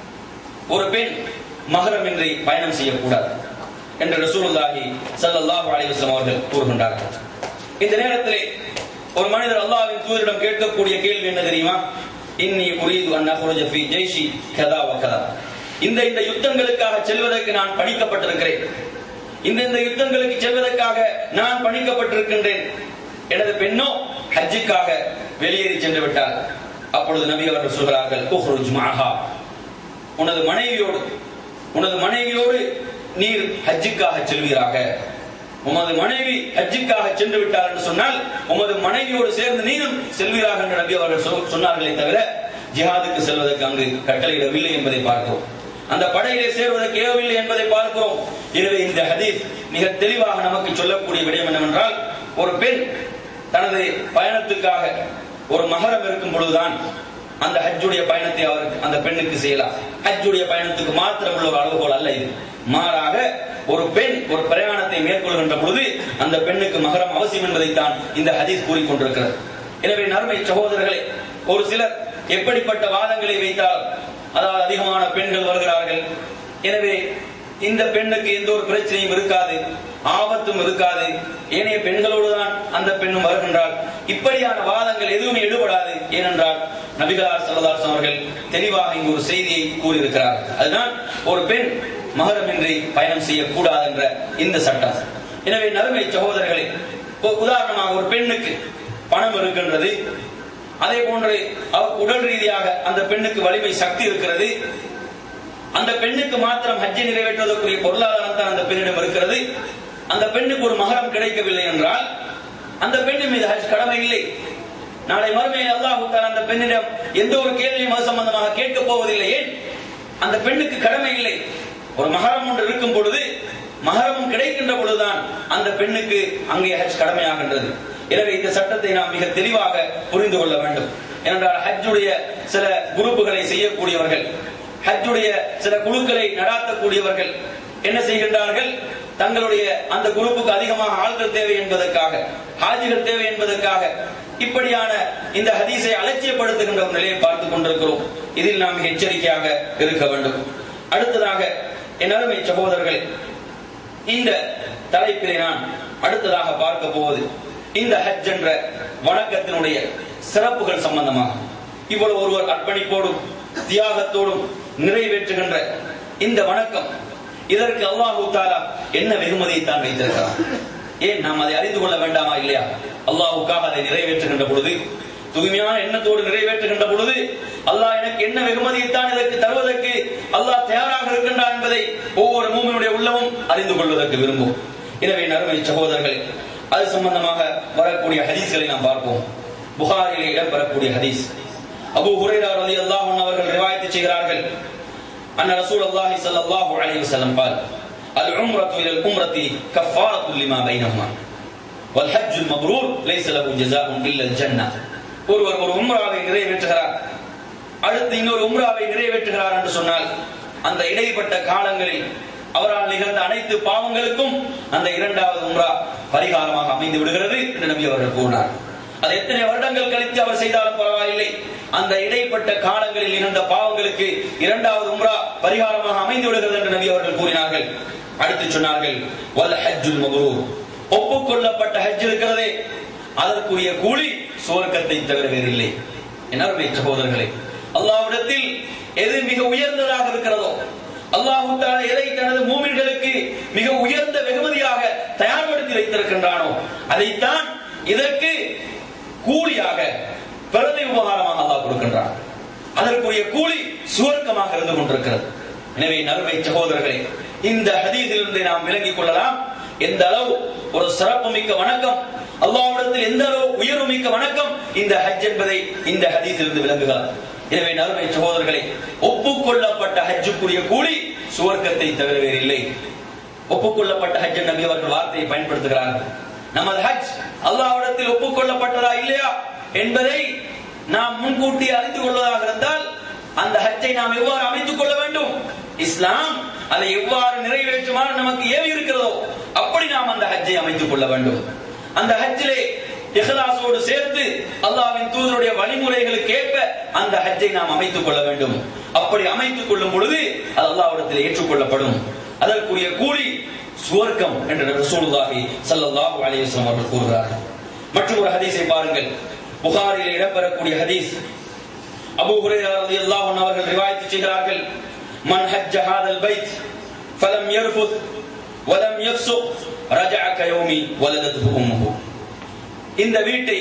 ஒரு பெண் மகரமின்றி பயணம் செய்யக்கூடாது என்று ரசூலுல்லாஹி ஸல்லல்லாஹு அலைஹி வஸல்லம் அவர்கள் கூறுகின்றார்கள் இந்த நேரத்திலே ஒரு மனிதர் அல்லாஹ்வின் தூதரிடம் கேட்கக்கூடிய கேள்வி என்ன தெரியுமா இன்னி உரீது அன் அஹ்ருஜ ஃபீ ஜெய்ஷி கதா வ கதா இந்த இந்த யுத்தங்களுக்காக செல்வதற்கு நான் பணிக்கப்பட்டிருக்கிறேன் இந்த இந்த யுத்தங்களுக்கு செல்வதற்காக நான் பணிக்கப்பட்டிருக்கின்றேன் எனது பெண்ணோ ஹஜ்ஜுக்காக வெளியேறி சென்று விட்டார் அப்பொழுது நபி அவர்கள் சொல்கிறார்கள் உஹ்ருஜ் மஅஹா உனது மனைவியோடு உனது மனைவியோடு நீர் ஹஜ்ஜுக்காக செல்வீராக உமது மனைவி ஹஜ்ஜுக்காக சென்று விட்டார் என்று சொன்னால் உமது மனைவியோடு சேர்ந்து நீரும் செல்வீராக என்று நபி அவர்கள் சொல்- சொன்னார்களே தவிர ஜிஹாதுக்கு செல்வதற்கு அங்கு கட்டளையிடவில்லை என்பதை பார்க்கிறோம் அந்த படையிலே சேர்வதற்கு ஏவவில்லை என்பதை பார்க்கிறோம் எனவே இந்த ஹதீஸ் மிக தெளிவாக நமக்கு சொல்லக்கூடிய விடயம் என்னவென்றால் ஒரு பெண் தனது பயணத்துக்காக ஒரு மகரம் இருக்கும் பொழுதுதான் அந்த ஹஜ்ஜுடைய பயணத்தை அவருக்கு அந்த பெண்ணுக்கு செய்யலாம் ஹஜ்ஜுடைய பயணத்துக்கு மாத்திரம் உள்ள ஒரு அளவுகோல் அல்ல இது மாறாக ஒரு பெண் ஒரு பிரயாணத்தை மேற்கொள்கின்ற பொழுது அந்த பெண்ணுக்கு மகரம் அவசியம் என்பதைத்தான் இந்த ஹதீஸ் கூறிக்கொண்டிருக்கிறது எனவே நறுமை சகோதரர்களே ஒரு சிலர் எப்படிப்பட்ட வாதங்களை வைத்தால் அதாவது அதிகமான பெண்கள் வருகிறார்கள் எனவே இந்த பெண்ணுக்கு எந்த ஒரு பிரச்சனையும் இருக்காது ஆபத்தும் இருக்காது ஏனைய பெண்களோடு தான் அந்த பெண்ணும் வருகின்றாள் இப்படியான வாதங்கள் எதுவுமே எடுபடாது ஏனென்றால் நபிகளார் சல்லதாஸ் அவர்கள் தெளிவாக இங்கு ஒரு செய்தியை கூறியிருக்கிறார் அதுதான் ஒரு பெண் மகரமின்றி பயணம் செய்யக்கூடாது என்ற இந்த சட்டம் எனவே நறுமை சகோதரர்களே இப்போ உதாரணமாக ஒரு பெண்ணுக்கு பணம் இருக்கின்றது அதே போன்று அவர் உடல் ரீதியாக அந்த பெண்ணுக்கு வலிமை சக்தி இருக்கிறது அந்த பெண்ணுக்கு மாத்திரம் ஹஜ்ஜை நிறைவேற்றுவதற்குரிய பொருளாதாரம் தான் அந்த பெண்ணிடம் இருக்கிறது அந்த பெண்ணுக்கு ஒரு மகரம் கிடைக்கவில்லை என்றால் அந்த பெண்ணின் மீது ஹஜ் கடமை இல்லை நாளை மறுமையில் அல்லாஹ் தஆலா அந்த பெண்ணிடம் எந்த ஒரு கேள்வியும் அது சம்பந்தமாக கேட்கப் போவதில்லை ஏன் அந்த பெண்ணுக்கு கடமை இல்லை ஒரு மகரம் ஒன்று இருக்கும் பொழுது மகரமும் கிடைக்கின்ற பொழுதுதான் அந்த பெண்ணுக்கு அங்கே ஹஜ் கடமையாகின்றது எனவே இந்த சட்டத்தை நாம் மிக தெளிவாக புரிந்து கொள்ள வேண்டும் ஏனென்றால் ஹஜ்ஜுடைய சில குரூப்புகளை செய்யக்கூடியவர்கள் ஹஜ்ஜுடைய சில குழுக்களை நடாத்தக்கூடியவர்கள் என்ன செய்கின்றார்கள் தங்களுடைய அந்த குரூப்புக்கு அதிகமாக ஆட்கள் தேவை என்பதற்காக ஹாஜிகள் தேவை என்பதற்காக இப்படியான இந்த ஹதீஸை அலட்சியப்படுத்துகின்ற ஒரு நிலையை பார்த்துக் கொண்டிருக்கிறோம் இதில் நாம் எச்சரிக்கையாக இருக்க வேண்டும் அடுத்ததாக என் அருமை சகோதரர்களே இந்த தலைப்பிலே நான் அடுத்ததாக பார்க்க போவது இந்த ஹஜ் என்ற வணக்கத்தினுடைய சிறப்புகள் சம்பந்தமாக இவ்வளவு ஒருவர் அர்ப்பணிப்போடும் தியாகத்தோடும் நிறைவேற்றுகின்ற இந்த வணக்கம் இதற்கு அல்லாஹு தாலா என்ன வெகுமதியை தான் வைத்திருக்கிறார் ஏன் நாம் அதை அறிந்து கொள்ள வேண்டாமா இல்லையா அல்லாஹுக்காக அதை நிறைவேற்றுகின்ற பொழுது தூய்மையான எண்ணத்தோடு நிறைவேற்றுகின்ற பொழுது அல்லாஹ் எனக்கு என்ன வெகுமதியைத்தான் இதற்கு தருவதற்கு அல்லாஹ் தயாராக இருக்கின்றான் என்பதை ஒவ்வொரு மூமினுடைய உள்ளமும் அறிந்து கொள்வதற்கு விரும்பும் எனவே நறுமை சகோதரர்களே அது சம்பந்தமாக வரக்கூடிய ஹதீஸ்களை நாம் பார்ப்போம் புகாரிலே இடம்பெறக்கூடிய ஹதீஸ் அபு ஹுரைரா ரலியல்லாஹு அன்ஹு அவர்கள் ரிவாயத்து செய்கிறார்கள் அன்ன ரசூலுல்லாஹி ஸல்லல்லாஹு அலைஹி வஸல்லம் قال العمرة إلى العمرة كفارة لما بينهما والحج المبرور ليس له جزاء إلا الجنة ஒருவர் ஒரு உம்ராவை நிறைவேற்றுகிறார் அடுத்து இன்னொரு உம்ராவை நிறைவேற்றுகிறார் என்று சொன்னால் அந்த இடைப்பட்ட காலங்களில் அவரால் நிகழ்ந்த அனைத்து பாவங்களுக்கும் அந்த இரண்டாவது உம்ரா பரிகாரமாக அமைந்து விடுகிறது என்று நம்பி அவர்கள் கூறினார் அது எத்தனை வருடங்கள் கழித்து அவர் செய்தாலும் பரவாயில்லை அந்த இடைப்பட்ட காலங்களில் நிகழ்ந்த பாவங்களுக்கு இரண்டாவது உம்ரா பரிகாரமாக அமைந்து விடுகிறது என்று நபி அவர்கள் கூறினார்கள் அடுத்து சொன்னார்கள் வல் ஹஜ்ஜுல் மப்ரூர் ஒப்புக்கொள்ளப்பட்ட ஹஜ் இருக்கிறதே அதற்குரிய கூலி சுவர்க்கத்தை தவிர வேறில்லை என்ன சகோதரர்களே அல்லாவிடத்தில் எது மிக உயர்ந்ததாக இருக்கிறதோ அல்லாஹு தாலா எதை தனது மூமின்களுக்கு மிக உயர்ந்த வெகுமதியாக தயார்படுத்தி வைத்திருக்கின்றானோ அதைத்தான் இதற்கு கூலியாக பிரதி உபகாரமாக அல்லாஹ் கொடுக்கின்றான் அதற்குரிய கூலி சுவர்க்கமாக இருந்து கொண்டிருக்கிறது எனவே நறுமை சகோதரர்களே இந்த ஹதீஸிலிருந்து நாம் விளங்கிக் கொள்ளலாம் எந்த அளவு ஒரு சிறப்பு மிக்க வணக்கம் அல்லாஹ்விடத்தில் எந்த அளவு உயர்வு மிக்க வணக்கம் இந்த ஹஜ் என்பதை இந்த ஹதீஸிலிருந்து விளங்குகிறது எனவே நறுமை சகோதரர்களே ஒப்புக்கொள்ளப்பட்ட ஹஜ்ஜுக்குரிய கூலி சுவர்க்கத்தை தவிர வேறில்லை ஒப்புக்கொள்ளப்பட்ட ஹஜ் நபி அவர்கள் வார்த்தையை பயன்படுத்துகிறார்கள் நமது ஹஜ் அல்லாஹ்விடத்தில் ஒப்புக்கொள்ளப்பட்டதா இல்லையா என்பதை நாம் முன்கூட்டி அறிந்து கொள்வதாக இருந்தால் அந்த ஹஜ்ஜை நாம் எவ்வாறு அமைத்துக் கொள்ள வேண்டும் இஸ்லாம் அதை எவ்வாறு நிறைவேற்றுமாறு நமக்கு ஏவி இருக்கிறதோ அப்படி நாம் அந்த ஹஜ்ஜை அமைத்துக் கொள்ள வேண்டும் அந்த ஹஜ்ஜிலே இஹ்லாசோடு சேர்த்து அல்லாஹ்வின் தூதருடைய வழிமுறைகளுக்கு ஏற்ப அந்த ஹஜ்ஜை நாம் அமைத்துக் கொள்ள வேண்டும் அப்படி அமைத்துக் கொள்ளும் பொழுது அது அல்லாஹ்விடத்தில் ஏற்றுக்கொள்ளப்படும் அதற்குரிய கூலி சுவர்க்கம் என்று ரசூலுல்லாஹி ஸல்லல்லாஹு அலைஹி வஸல்லம் அவர்கள் கூறுகிறார்கள் மற்றும் ஒரு ஹதீஸை பாருங்கள் புகாரில் இடம்பெறக்கூடிய ஹதீஸ் அபூ ஹுரைரா ரலியல்லாஹு அன்ஹு அவர்கள் ரிவாயத் செய்கிறார்கள் மன் ஹஜ்ஜ ஹாதல் பைத் ஃபலம் யர்ஃபுத் வலம் யஃப்சுக் ரஜஅ கயௌமி வலதத்ஹு உம்முஹு இந்த வீட்டை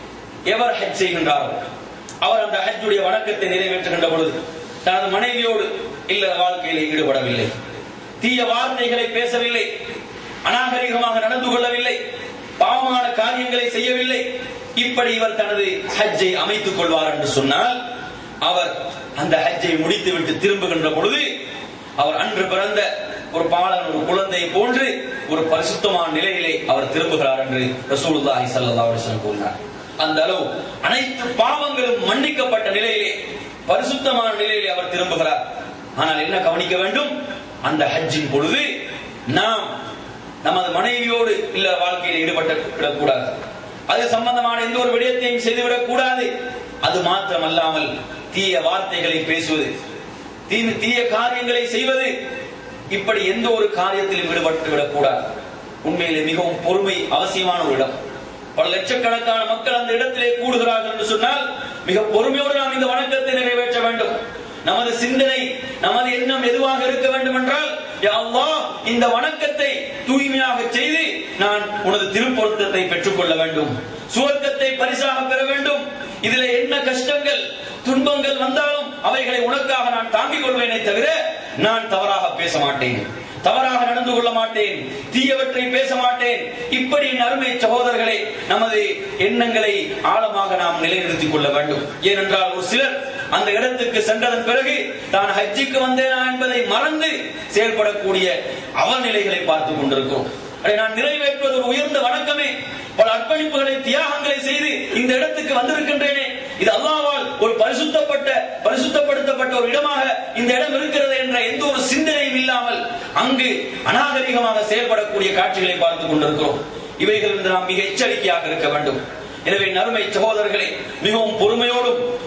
எவர் ஹஜ் செய்கின்றாரோ அவர் அந்த ஹஜ்ஜுடைய வணக்கத்தை நிறைவேற்றுகின்ற பொழுது தனது மனைவியோடு இல்லற வாழ்க்கையில் ஈடுபடவில்லை தீய வார்த்தைகளை பேசவில்லை அநாகரிகமாக நடந்து கொள்ளவில்லை பாவமான காரியங்களை செய்யவில்லை இப்படி இவர் தனது ஹஜ்ஜை அமைத்துக் கொள்வார் என்று சொன்னால் அவர் அந்த ஹஜ்ஜை முடித்துவிட்டு திரும்புகின்ற பொழுது அவர் அன்று பிறந்த ஒரு பாலன் ஒரு குழந்தை போன்று ஒரு பரிசுத்தமான நிலையிலே அவர் திரும்புகிறார் என்று ரசூலுல்லாஹி ஸல்லல்லாஹு அலைஹி வஸல்லம் கூறினார் அந்த அளவு அனைத்து பாவங்களும் மன்னிக்கப்பட்ட நிலையிலே பரிசுத்தமான நிலையிலே அவர் திரும்புகிறார் ஆனால் என்ன கவனிக்க வேண்டும் அந்த ஹஜ்ஜின் பொழுது நாம் நமது மனைவியோடு இல்ல வாழ்க்கையில் ஈடுபட்டு விடக்கூடாது அது சம்பந்தமான எந்த ஒரு விடயத்தையும் செய்துவிடக் கூடாது அது மாத்திரமல்லாமல் தீய வார்த்தைகளை பேசுவது தீ தீய காரியங்களை செய்வது இப்படி எந்த ஒரு காரியத்திலும் ஈடுபட்டு விடக்கூடாது உண்மையிலே மிகவும் பொறுமை அவசியமான ஒரு இடம் பல லட்சக்கணக்கான மக்கள் அந்த இடத்திலே கூடுகிறார்கள் என்று சொன்னால் மிக பொறுமையோடு நாம் இந்த வணக்கத்தை நிறைவேற்ற வேண்டும் நமது சிந்தனை நமது எண்ணம் எதுவாக இருக்க வேண்டும் என்றால் யா அல்லாஹ் இந்த வணக்கத்தை தூய்மையாக செய்து நான் உனது திருப்பொருத்தத்தை பெற்றுக்கொள்ள வேண்டும் சுவர்க்கத்தை பரிசாக பெற வேண்டும் இதில் என்ன கஷ்டங்கள் துன்பங்கள் வந்தாலும் அவைகளை உனக்காக நான் தாங்கிக் கொள்வேனே தவிர நான் தவறாக பேச மாட்டேன் தவறாக நடந்து கொள்ள மாட்டேன் தீயவற்றை பேச மாட்டேன் இப்படி என் அருமை சகோதரர்களே நமது எண்ணங்களை ஆழமாக நாம் நிலைநிறுத்திக் கொள்ள வேண்டும் ஏனென்றால் ஒரு சிலர் அந்த இடத்துக்கு சென்றதன் பிறகு தான் ஹஜ்ஜிக்கு வந்தேனா என்பதை மறந்து செயல்படக்கூடிய அவநிலைகளை பார்த்து கொண்டிருக்கிறோம் அதை நான் நிறைவேற்றுவது ஒரு உயர்ந்த வணக்கமே பல அர்ப்பணிப்புகளை தியாகங்களை செய்து இந்த இடத்துக்கு வந்திருக்கின்றேனே இது அல்லாவால் ஒரு பரிசுத்தப்பட்ட பரிசுத்தப்படுத்தப்பட்ட ஒரு இடமாக இந்த இடம் இருக்கிறது என்ற எந்த ஒரு சிந்தனையும் இல்லாமல் அங்கு அநாகரிகமாக செயல்படக்கூடிய காட்சிகளை பார்த்துக் கொண்டிருக்கிறோம் இவைகளிலிருந்து நாம் மிக எச்சரிக்கையாக இருக்க வேண்டும் எனவே நறுமை சகோதரர்களே மிகவும் பொறுமையோடும்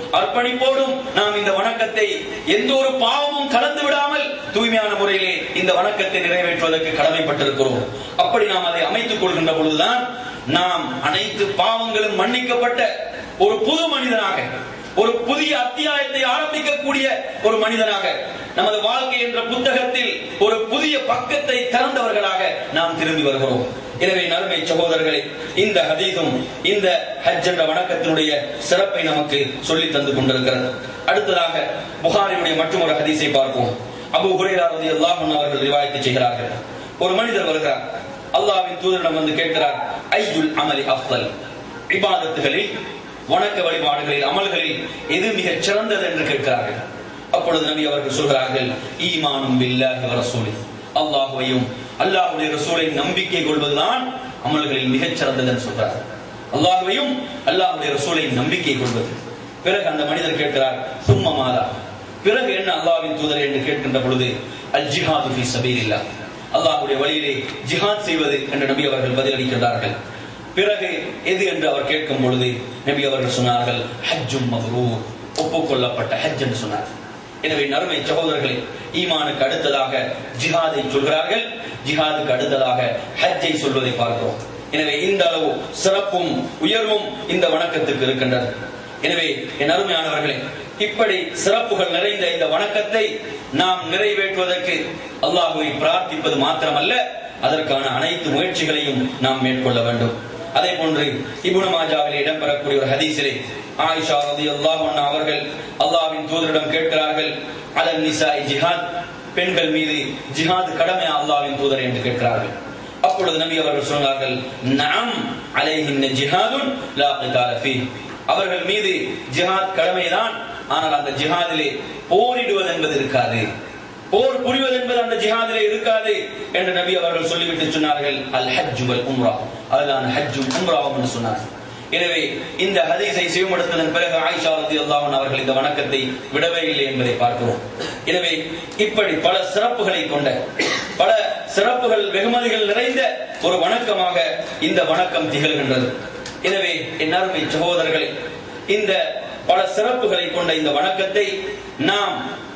அர்ப்பணிப்போடும் நாம் இந்த வணக்கத்தை எந்த ஒரு பாவமும் கலந்து விடாமல் தூய்மையான முறையிலே இந்த வணக்கத்தை நிறைவேற்றுவதற்கு கடமைப்பட்டிருக்கிறோம் அப்படி நாம் அதை அமைத்துக் கொள்கின்ற பொழுதுதான் நாம் அனைத்து பாவங்களும் மன்னிக்கப்பட்ட ஒரு புது மனிதனாக ஒரு புதிய அத்தியாயத்தை ஆரம்பிக்கக்கூடிய ஒரு மனிதனாக நமது வாழ்க்கை என்ற புத்தகத்தில் ஒரு புதிய பக்கத்தை திறந்தவர்களாக நாம் திரும்பி வருகிறோம் எனவே நறுமை சகோதரர்களே இந்த ஹதீஸும் இந்த ஹஜ் என்ற வணக்கத்தினுடைய சிறப்பை நமக்கு சொல்லி தந்து கொண்டிருக்கிறது அடுத்ததாக புகாரினுடைய மற்றொரு ஹதீஸை பார்ப்போம் அபு ஹுரேரா ரலியல்லாஹு அன்ஹு அவர்கள் ரிவாயத்து செய்கிறார்கள் ஒரு மனிதர் வருகிறார் அல்லாஹ்வின் தூதரிடம் வந்து கேட்கிறார் ஐயுல் அமலி அஃதல் இபாதத்துகளில் வணக்க வழிபாடுகளில் அமல்களில் எது மிகச் சிறந்தது என்று கேட்கிறார்கள் அப்பொழுது நபி அவர்கள் சொல்கிறார்கள் ஈமானும் பில்லாஹி வ ரசூலி அல்லாஹ்வையும் அல்லாஹ்வுடைய ரசூலை நம்பிக்கை கொள்வதுதான் அமல்களில் மிகச் சிறந்தது என்று சொல்கிறார் அல்லாஹ்வையும் அல்லாஹ்வுடைய ரசூலை நம்பிக்கை கொள்வது பிறகு அந்த மனிதர் கேட்கிறார் சும்ம மாதா பிறகு என்ன அல்லாஹ்வின் தூதர் என்று கேட்கின்ற பொழுது அல் ஜிஹாது ஃபீ சபீலில்லாஹ் அல்லாஹ்வுடைய வழியிலே ஜிஹாத் செய்வது என்று நபி அவர்கள் பதிலளிக்கிறார்கள் பிறகு எது என்று அவர் கேட்கும் பொழுது நபி அவர்கள் சொன்னார்கள் ஹஜ்ஜும் மப்ரூர் ஒப்புக்கொள்ளப்பட்ட ஹஜ் என்று சொன்னார் எனவே நறுமை சகோதரர்களே ஈமானுக்கு அடுத்ததாக ஜிஹாதை சொல்கிறார்கள் ஜிஹாதுக்கு அடுத்ததாக ஹஜ்ஜை சொல்வதை பார்க்கிறோம் எனவே இந்த அளவு சிறப்பும் உயர்வும் இந்த வணக்கத்துக்கு இருக்கின்றது எனவே என் அருமையானவர்களே இப்படி சிறப்புகள் நிறைந்த இந்த வணக்கத்தை நாம் நிறைவேற்றுவதற்கு அல்லாஹுவை பிரார்த்திப்பது மாத்திரமல்ல அதற்கான அனைத்து முயற்சிகளையும் நாம் மேற்கொள்ள வேண்டும் அதே போன்று இபுன மாஜாவில் இடம்பெறக்கூடிய ஒரு ஹதீஸிலே ஆயிஷா ரலியல்லாஹு அன்ஹா அவர்கள் அல்லாஹ்வின் தூதரிடம் கேட்கிறார்கள் அலன் நிசாய் ஜிஹாத் பெண்கள் மீது ஜிஹாத் கடமை அல்லாஹ்வின் தூதர் என்று கேட்கிறார்கள் அப்பொழுது நபி அவர்கள் சொன்னார்கள் நஅம் அலைஹின்ன ஜிஹாதுன் லா கிதால ஃபீஹ் அவர்கள் மீது ஜிஹாத் கடமைதான் ஆனால் அந்த ஜிஹாதிலே போரிடுவது என்பது இருக்காது போர் புரிவது என்பது அந்த ஜிஹாதிலே இருக்காது என்று நபி அவர்கள் சொல்லிவிட்டு சொன்னார்கள் அல் ஹஜ் வல் உம்ரா அதுதான் ஹஜ்ஜும் உம்ராவும் என்று சொன்னார்கள் எனவே இந்த ஹதீஸை செய்யப்படுத்ததன் பிறகு ஆயிஷா ரலியல்லாஹு அன்ஹா அவர்கள் இந்த வணக்கத்தை விடவே இல்லை என்பதை பார்க்கிறோம் எனவே இப்படி பல சிறப்புகளை கொண்ட பல சிறப்புகள் வெகுமதிகள் நிறைந்த ஒரு வணக்கமாக இந்த வணக்கம் திகழ்கின்றது எனவே என் அருமை சகோதரர்களே இந்த பல சிறப்புகளை கொண்ட இந்த வணக்கத்தை நாம்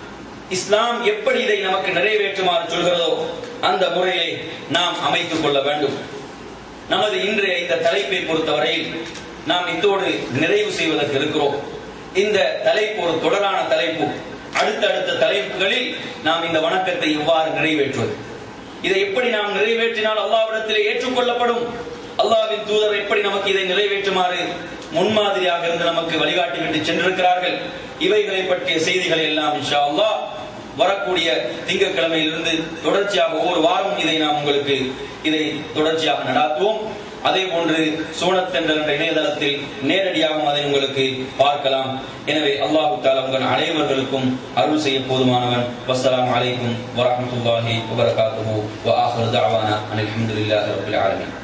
இஸ்லாம் எப்படி இதை நமக்கு நிறைவேற்றுமாறு சொல்கிறதோ அந்த முறையை நாம் அமைத்துக் கொள்ள வேண்டும் நமது இன்றைய இந்த தலைப்பை பொறுத்தவரையில் நாம் இத்தோடு நிறைவு செய்வதற்கு இருக்கிறோம் இந்த தலைப்பு ஒரு தொடரான தலைப்பு அடுத்தடுத்த தலைப்புகளில் நாம் இந்த வணக்கத்தை எவ்வாறு நிறைவேற்றுவது இதை எப்படி நாம் நிறைவேற்றினால் அல்லாவிடத்திலே ஏற்றுக்கொள்ளப்படும் அல்லாவின் தூதர் எப்படி நமக்கு இதை நிறைவேற்றுமாறு முன்மாதிரியாக இருந்து நமக்கு வழிகாட்டி விட்டு சென்றிருக்கிறார்கள் இவைகளை பற்றிய செய்திகளை எல்லாம் இன்ஷா அல்லாஹ் வரக்கூடிய திங்கட்கிழமையிலிருந்து தொடர்ச்சியாக ஒவ்வொரு வாரமும் இதை நாம் உங்களுக்கு இதை தொடர்ச்சியாக நடாத்துவோம் அதே போன்று சோனத்தென்றல் என்ற இணையதளத்தில் நேரடியாகவும் அதை உங்களுக்கு பார்க்கலாம் எனவே அல்லாஹு தாலா உங்கள் அனைவர்களுக்கும் அருள் செய்ய போதுமானவன் வஸ்ஸலாமு அலைக்கும் வரஹ்மத்துல்லாஹி வபரகாத்துஹு வ ஆஹிரு தஅவானா அனில் ஹம்துலில்லாஹி ரப்பில் ஆலமீன்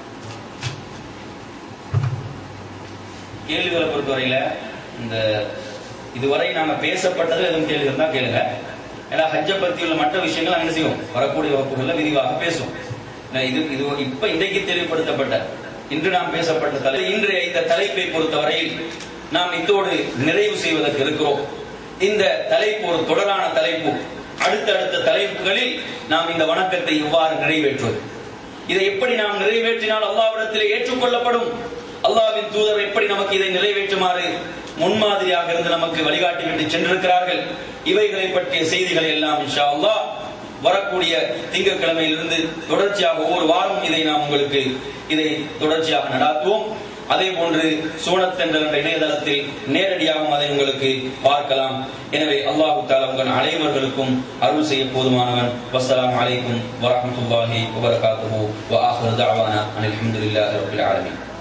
கேள்விகளை பொறுத்தவரையில இந்த இதுவரை நாம பேசப்பட்டது எதுவும் கேள்வி இருந்தா கேளுங்க ஏன்னா ஹஜ்ஜை பத்தி உள்ள மற்ற விஷயங்கள் நாங்க என்ன செய்வோம் வரக்கூடிய வகுப்புகள்ல விரிவாக பேசுவோம் ஏன்னா இது இது இப்ப இன்றைக்கு தெளிவுபடுத்தப்பட்ட இன்று நாம் பேசப்பட்ட தலை இன்றைய இந்த தலைப்பை பொறுத்தவரையில் நாம் இதோடு நிறைவு செய்வதற்கு இருக்கிறோம் இந்த தலைப்பு ஒரு தொடரான தலைப்பு அடுத்தடுத்த தலைப்புகளில் நாம் இந்த வணக்கத்தை எவ்வாறு நிறைவேற்றுவது இதை எப்படி நாம் நிறைவேற்றினால் அல்லாவிடத்திலே ஏற்றுக்கொள்ளப்படும் அல்லாவின் தூதர் எப்படி நமக்கு இதை நிறைவேற்றுமாறு முன்மாதிரியாக இருந்து நமக்கு வழிகாட்டி விட்டு சென்றிருக்கிறார்கள் இவைகளை பற்றிய செய்திகளை எல்லாம் இன்ஷா அல்லாஹ் வரக்கூடிய திங்கட்கிழமையிலிருந்து தொடர்ச்சியாக ஒவ்வொரு வாரமும் இதை நாம் உங்களுக்கு இதை தொடர்ச்சியாக நடாத்துவோம் அதே போன்று சோனத்தென்றல் என்ற இணையதளத்தில் நேரடியாகவும் அதை உங்களுக்கு பார்க்கலாம் எனவே அல்லாஹு தாலா உங்கள் அனைவர்களுக்கும் அருள் செய்ய போதுமானவன் வஸ்ஸலாமு அலைக்கும் வரஹ்மத்துல்லாஹி வபரகாத்துஹு வ ஆஹிரு தஅவானா அனில் ஹம்துலில்லாஹி ரப்பில் ஆலமீன்